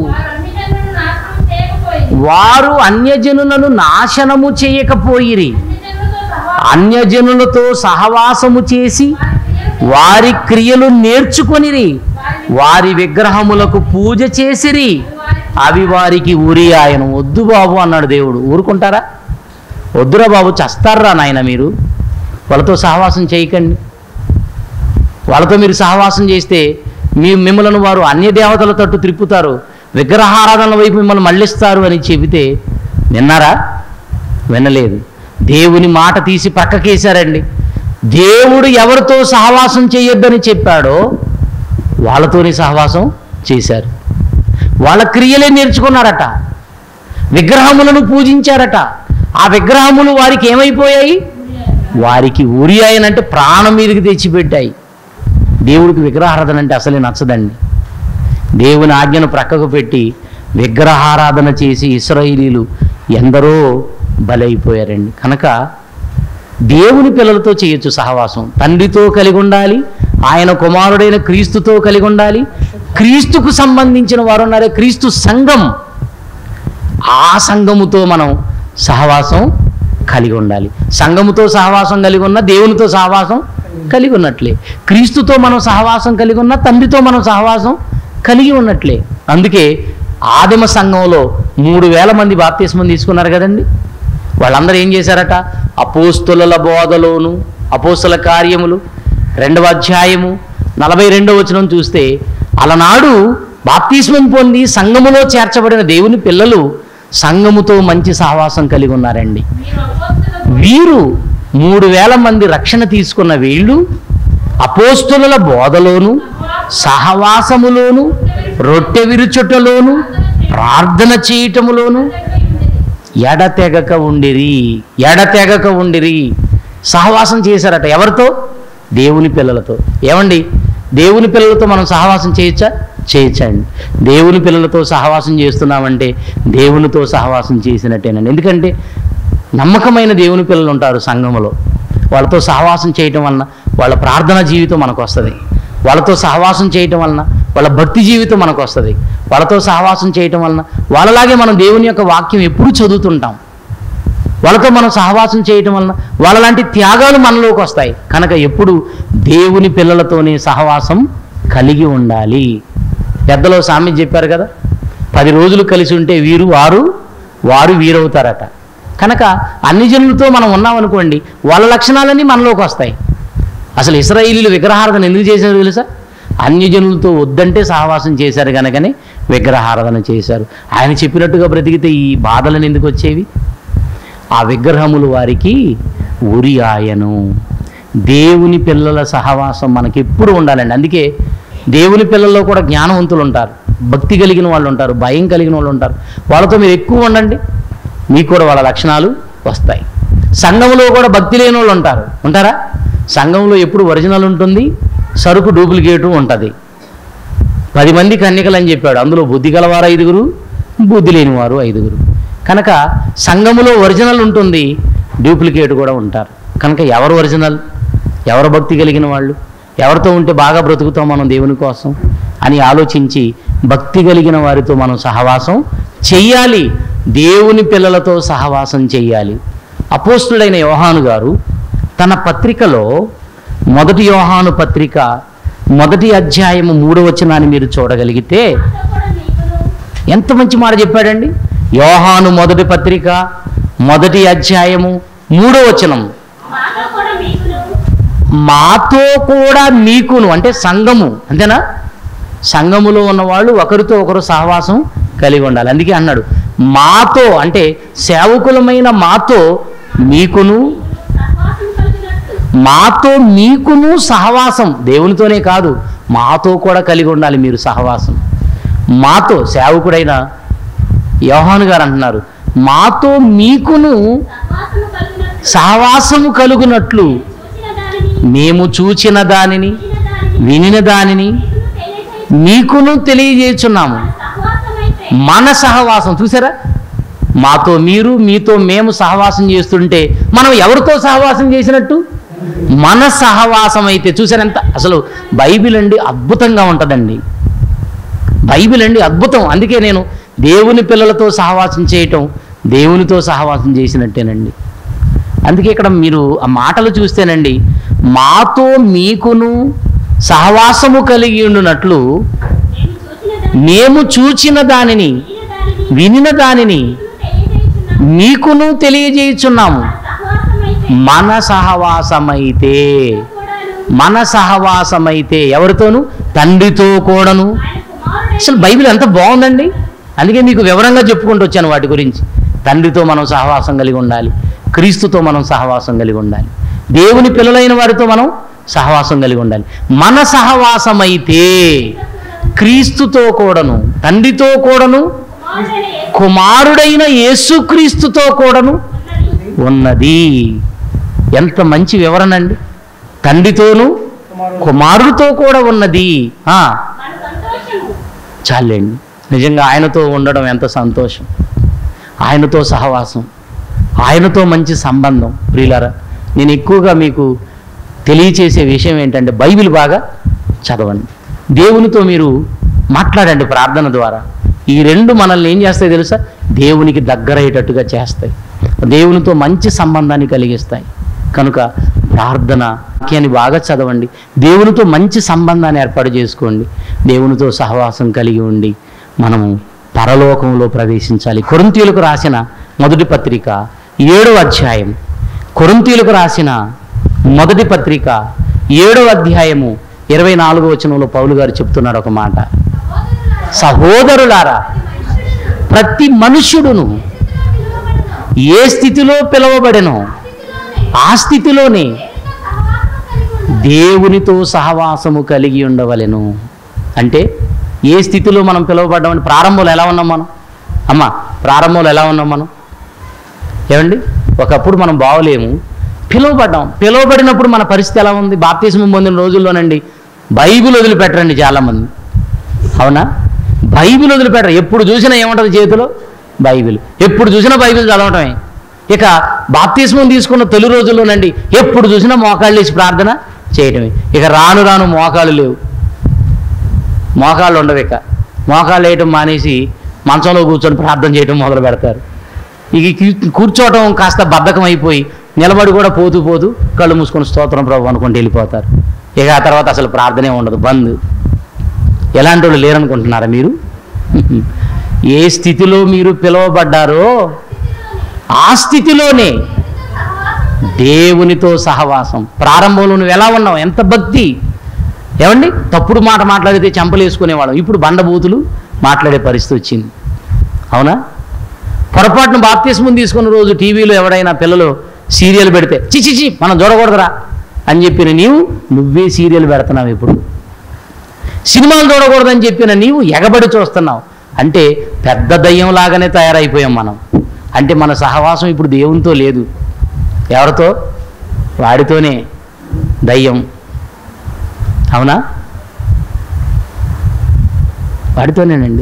వారు అన్యజనులను నాశనము చేయకపోయిరి అన్యజనులతో సహవాసము చేసి వారి క్రియలు నేర్చుకొనిరి వారి విగ్రహములకు పూజ చేసిరి అవి వారికి ఉరి ఆయన వద్దు బాబు అన్నాడు దేవుడు ఊరుకుంటారా వద్దురా బాబు చస్తారా నాయన మీరు వాళ్ళతో సహవాసం చేయకండి వాళ్ళతో మీరు సహవాసం చేస్తే మీ మిమ్మల్ని వారు అన్య దేవతల తట్టు త్రిప్పుతారు విగ్రహారాధనల వైపు మిమ్మల్ని మళ్ళిస్తారు అని చెబితే విన్నారా వినలేదు దేవుని మాట తీసి పక్కకేశారండి దేవుడు ఎవరితో సహవాసం చేయొద్దని చెప్పాడో వాళ్ళతోనే సహవాసం చేశారు వాళ్ళ క్రియలే నేర్చుకున్నారట విగ్రహములను పూజించారట ఆ విగ్రహములు వారికి ఏమైపోయాయి వారికి ఉరి అంటే ప్రాణం మీదకి తెచ్చిపెట్టాయి దేవుడికి విగ్రహారాధన అంటే అసలే నచ్చదండి దేవుని ఆజ్ఞను ప్రక్కకు పెట్టి విగ్రహారాధన చేసి ఇస్రాయిలీలు ఎందరో బలైపోయారండి కనుక దేవుని పిల్లలతో చేయొచ్చు సహవాసం తండ్రితో కలిగి ఉండాలి ఆయన కుమారుడైన క్రీస్తుతో కలిగి ఉండాలి క్రీస్తుకు సంబంధించిన వారు ఉన్నారే క్రీస్తు సంఘం ఆ సంఘముతో మనం సహవాసం కలిగి ఉండాలి సంఘముతో సహవాసం కలిగి ఉన్న దేవునితో సహవాసం కలిగి ఉన్నట్లే క్రీస్తుతో మనం సహవాసం కలిగి ఉన్న తండ్రితో మనం సహవాసం కలిగి ఉన్నట్లే అందుకే ఆదిమ సంఘంలో మూడు వేల మంది బాప్తిస్మం తీసుకున్నారు కదండి వాళ్ళందరూ ఏం చేశారట అపోస్తుల బోధలోను అపోస్తుల కార్యములు రెండవ అధ్యాయము నలభై రెండవ వచనం చూస్తే అలనాడు బాప్తిస్మం పొంది సంఘములో చేర్చబడిన దేవుని పిల్లలు సంఘముతో మంచి సహవాసం కలిగి ఉన్నారండి వీరు మూడు వేల మంది రక్షణ తీసుకున్న వీళ్ళు అపోస్తుల బోధలోను సహవాసములోను రొట్టె విరుచుటలోను ప్రార్థన చేయటములోను ఎడతెగక ఉండిరి ఎడతెగక ఉండిరి సహవాసం చేశారట ఎవరితో దేవుని పిల్లలతో ఏమండి దేవుని పిల్లలతో మనం సహవాసం చేయొచ్చా చేయొచ్చండి దేవుని పిల్లలతో సహవాసం చేస్తున్నామంటే దేవునితో సహవాసం చేసినట్టేనండి ఎందుకంటే నమ్మకమైన దేవుని పిల్లలు ఉంటారు సంఘములో వాళ్ళతో సహవాసం చేయటం వలన వాళ్ళ ప్రార్థన జీవితం మనకు వస్తుంది వాళ్ళతో సహవాసం చేయటం వలన వాళ్ళ భక్తి జీవితం మనకు వస్తుంది వాళ్ళతో సహవాసం చేయటం వలన వాళ్ళలాగే మనం దేవుని యొక్క వాక్యం ఎప్పుడూ చదువుతుంటాం వాళ్ళతో మనం సహవాసం చేయటం వలన వాళ్ళలాంటి త్యాగాలు మనలోకి వస్తాయి కనుక ఎప్పుడు దేవుని పిల్లలతోనే సహవాసం కలిగి ఉండాలి పెద్దలో సామెత చెప్పారు కదా పది రోజులు కలిసి ఉంటే వీరు వారు వారు వీరవుతారట కనుక అన్ని జనులతో మనం ఉన్నామనుకోండి వాళ్ళ లక్షణాలన్నీ మనలోకి వస్తాయి అసలు ఇస్రాయిలీలు విగ్రహారాధన ఎందుకు చేశారు తెలుసా అన్యజనులతో వద్దంటే సహవాసం చేశారు కనుకనే విగ్రహారాధన చేశారు ఆయన చెప్పినట్టుగా బ్రతికితే ఈ బాధలను ఎందుకు వచ్చేవి ఆ విగ్రహములు వారికి ఉరి ఆయను దేవుని పిల్లల సహవాసం మనకి ఎప్పుడు ఉండాలండి అందుకే దేవుని పిల్లల్లో కూడా జ్ఞానవంతులు ఉంటారు భక్తి కలిగిన వాళ్ళు ఉంటారు భయం కలిగిన వాళ్ళు ఉంటారు వాళ్ళతో మీరు ఎక్కువ ఉండండి మీకు కూడా వాళ్ళ లక్షణాలు వస్తాయి సంఘంలో కూడా భక్తి లేని వాళ్ళు ఉంటారు ఉంటారా సంఘంలో ఎప్పుడు ఒరిజినల్ ఉంటుంది సరుకు డూప్లికేటు ఉంటుంది పది మంది కన్యకలు అని చెప్పాడు అందులో బుద్ధి గలవారు ఐదుగురు బుద్ధి లేనివారు ఐదుగురు కనుక సంఘములో ఒరిజినల్ ఉంటుంది డూప్లికేట్ కూడా ఉంటారు కనుక ఎవరు ఒరిజినల్ ఎవరు భక్తి కలిగిన వాళ్ళు ఎవరితో ఉంటే బాగా బ్రతుకుతాం మనం దేవుని కోసం అని ఆలోచించి భక్తి కలిగిన వారితో మనం సహవాసం చెయ్యాలి దేవుని పిల్లలతో సహవాసం చెయ్యాలి అపోస్తుడైన యోహాను గారు తన పత్రికలో మొదటి యోహాను పత్రిక మొదటి అధ్యాయము మూడవ వచనాన్ని మీరు చూడగలిగితే ఎంత మంచి మాట చెప్పాడండి యోహాను మొదటి పత్రిక మొదటి అధ్యాయము మూడో వచనం మాతో కూడా మీకును మాతో కూడా మీకును అంటే సంఘము అంతేనా సంఘములో ఉన్నవాళ్ళు ఒకరితో ఒకరు సహవాసం కలిగి ఉండాలి అందుకే అన్నాడు మాతో అంటే సేవకులమైన మాతో మీకును సహవాసం కలిగినట్టు మాతో మీకును సహవాసం దేవునితోనే కాదు మాతో కూడా కలిగి ఉండాలి మీరు సహవాసం మాతో సేవకుడైన యోహాను గారు అంటున్నారు మాతో మీకును సహవాసము కలిగినట్టు సహవాసము కలుగునట్లు చూసిన దానిని మేము చూచిన దానిని వినిన వినిన దానిని దానిని మీకును మీకును తెలియజేసి తెలియజేస్తున్నాము సహవాసమైతే మన సహవాసం చూసారా మాతో మీరు మీతో మేము సహవాసం చేస్తుంటే మనం ఎవరితో సహవాసం చేసినట్టు మన సహవాసం అయితే చూసారా ఎంత అసలు బైబిల్ అండి అద్భుతంగా ఉంటుందండి బైబిల్ అండి అద్భుతం అందుకే నేను దేవుని పిల్లలతో సహవాసం చేయటం దేవునితో సహవాసం చేసినట్టేనండి అందుకే ఇక్కడ మీరు ఆ మాటలు చూస్తేనండి మాతో మీకును సహవాసము కలిగి ఉండునట్లు మేము చూసిన దానిని మేము చూచిన దానిని వినిన దానిని వినిన దానిని మీకును తెలియజేస్తున్నాము మీకును తెలియజేయుచున్నాము సహవాసమైతే మన సహవాసమైతే కూడాను మన సహవాసమైతే ఎవరితోనూ తండ్రితో కూడాను ఆయన కుమారుడైన అసలు బైబిల్ ఎంత బాగుందండి అందుకే మీకు వివరంగా చెప్పుకుంటూ వచ్చాను వాటి గురించి తండ్రితో మనం సహవాసం కలిగి ఉండాలి క్రీస్తుతో మనం సహవాసం కలిగి ఉండాలి దేవుని పిల్లలైన వారితో మనం సహవాసం కలిగి ఉండాలి మన సహవాసమైతే క్రీస్తుతో కూడాను తండ్రితో కూడాను కుమారుడైన యేసు కుమారుడైన యేసుక్రీస్తుతో కూడాను ఉన్నది ఉన్నది ఎంత మంచి వివరణ అండి తండ్రితోనూ కుమారుడితో కూడా ఉన్నది ఆ, మన సంతోషము చాలండి నిజంగా ఆయనతో ఉండడం ఎంత సంతోషం ఆయనతో సహవాసం ఆయనతో మంచి సంబంధం ప్రియులారా నేను ఎక్కువగా మీకు తెలియచేసే విషయం ఏంటంటే బైబిల్ బాగా చదవండి దేవునితో మీరు మాట్లాడండి ప్రార్థన ద్వారా ఈ రెండు మనల్ని ఏం చేస్తాయి తెలుసా దేవునికి దగ్గరయ్యేటట్టుగా చేస్తాయి దేవునితో మంచి సంబంధాన్ని కలిగిస్తాయి కనుక ప్రార్థన వాక్యాన్ని బాగా చదవండి దేవునితో మంచి సంబంధాన్ని ఏర్పాటు చేసుకోండి దేవునితో సహవాసం కలిగి ఉండి మనము పరలోకంలో ప్రవేశించాలి కొరింతీయులకు రాసిన మొదటి పత్రిక ఏడవ అధ్యాయం కొరింతీయులకు రాసిన మొదటి పత్రిక ఏడవ అధ్యాయము ఇరవై నాలుగో వచనంలో పౌలు గారు చెప్తున్నాడు ఒక మాట సహోదరులారా ప్రతి మనుష్యుడును ఏ స్థితిలో పిలువబడెనో ఆ స్థితిలోనే దేవునితో సహవాసము కలిగి ఉండవలెను అంటే ఏ స్థితిలో మనం పిలువబడ్డామని ప్రారంభంలో ఎలా ఉన్నాం మనం అమ్మ ప్రారంభంలో ఎలా ఉన్నాం మనం ఏమండి ఒకప్పుడు మనం బాగోలేము పిలువబడ్డాం పిలువబడినప్పుడు మన పరిస్థితి ఎలా ఉంది బాప్తిజం పొందిన రోజుల్లోనండి బైబిల్ వదిలిపెట్టరండి చాలామంది అవునా బైబిల్ వదిలిపెట్టరు ఎప్పుడు చూసినా ఏముంటుంది చేతిలో బైబిల్ ఎప్పుడు చూసినా బైబిల్ చదవటమే ఇక బాప్తిస్మం తీసుకున్న తొలి రోజుల్లోనండి ఎప్పుడు చూసినా మోకాళ్ళు వేసి ప్రార్థన చేయటమే ఇక రాను రాను మోకాళ్ళు లేవు మోకాళ్ళు ఉండవు ఇక మోకాళ్ళు వేయటం మానేసి మంచంలో కూర్చొని ప్రార్థన చేయటం మొదలు పెడతారు ఇక కూ- కూర్చోవటం కాస్త బద్ధకం అయిపోయి నిలబడి కూడా పోతూ పోతూ కళ్ళు మూసుకొని స్తోత్రం ప్రభు అనుకుంటూ వెళ్ళిపోతారు ఇక ఆ తర్వాత అసలు ప్రార్థనే ఉండదు బంద్ ఎలాంటి వాళ్ళు లేరనుకుంటున్నారా మీరు ఏ స్థితిలో మీరు పిలువబడ్డారో ఆ స్థితిలోనే దేవునితో సహవాసం ప్రారంభంలో నువ్వు ఎలా ఉన్నావు ఎంత భక్తి ఏమండి తప్పుడు మాట మాట్లాడితే చెంపలేసుకునేవాళ్ళం ఇప్పుడు బండబూతులు మాట్లాడే పరిస్థితి వచ్చింది అవునా పొరపాటున బాప్తిస్మం తీసుకున్న రోజు టీవీలో ఎవడైనా పిల్లలు సీరియల్ పెడితే చిచి చి మనం చూడకూడదురా అని చెప్పిన నీవు నువ్వే సీరియల్ పెడుతున్నావు ఇప్పుడు సినిమాలు చూడకూడదని చెప్పిన నీవు ఎగబడి చూస్తున్నావు అంటే పెద్ద దయ్యం లాగానే తయారైపోయాం మనం అంటే మన సహవాసం ఇప్పుడు దేవునితో లేదు ఎవరితో వాడితోనే దయ్యం అవునా వాడితోనేనండి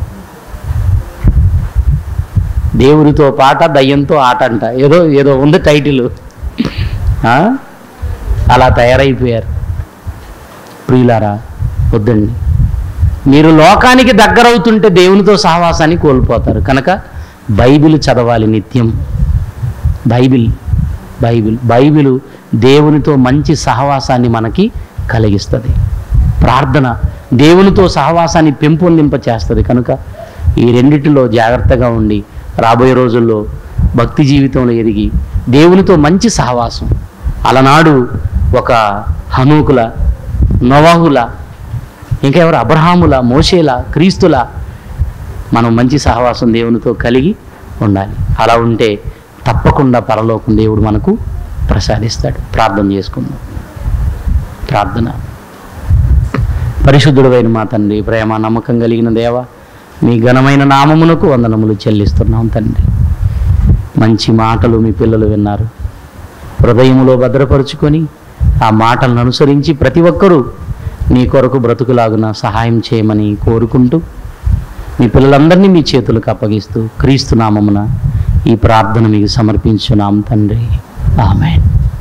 దేవుడితో పాట దయ్యంతో ఆట అంట ఏదో ఏదో ఉంది టైటిల్ ఆ? అలా తయారైపోయారు ప్రియులారా వద్దండి మీరు లోకానికి దగ్గరవుతుంటే దేవునితో సహవాసాన్ని కోల్పోతారు కనుక బైబిల్ చదవాలి నిత్యం బైబిల్ బైబిల్ బైబిల్ దేవునితో మంచి సహవాసాన్ని మనకి కలిగిస్తుంది ప్రార్థన దేవునితో సహవాసాన్ని పెంపొందింప చేస్తుంది కనుక ఈ రెండిటిలో జాగ్రత్తగా ఉండి రాబోయే రోజుల్లో భక్తి జీవితంలో ఎదిగి దేవునితో మంచి సహవాసం అలనాడు ఒక హనూకుల నవాహుల ఇంకా ఎవరు అబ్రహాముల మోషేల క్రీస్తుల మనం మంచి సహవాసం దేవునితో కలిగి ఉండాలి అలా ఉంటే తప్పకుండా పరలోకం దేవుడు మనకు ప్రసాదిస్తాడు ప్రార్థన చేసుకుందాం ప్రార్థన పరిశుద్ధుడైన మా తండ్రి ప్రేమ నమ్మకం కలిగిన దేవ మీ ఘనమైన నామమునకు వందనములు చెల్లిస్తున్నాం తండ్రి మంచి మాటలు మీ పిల్లలు విన్నారు హృదయములో భద్రపరుచుకొని ఆ మాటలను అనుసరించి ప్రతి ఒక్కరూ నీ కొరకు బ్రతుకులాగున సహాయం చేయమని కోరుకుంటూ మీ పిల్లలందరినీ మీ చేతులకు అప్పగిస్తూ క్రీస్తు నామమున ఈ ప్రార్థన మీకు సమర్పించున్నాం తండ్రి ఆమెన్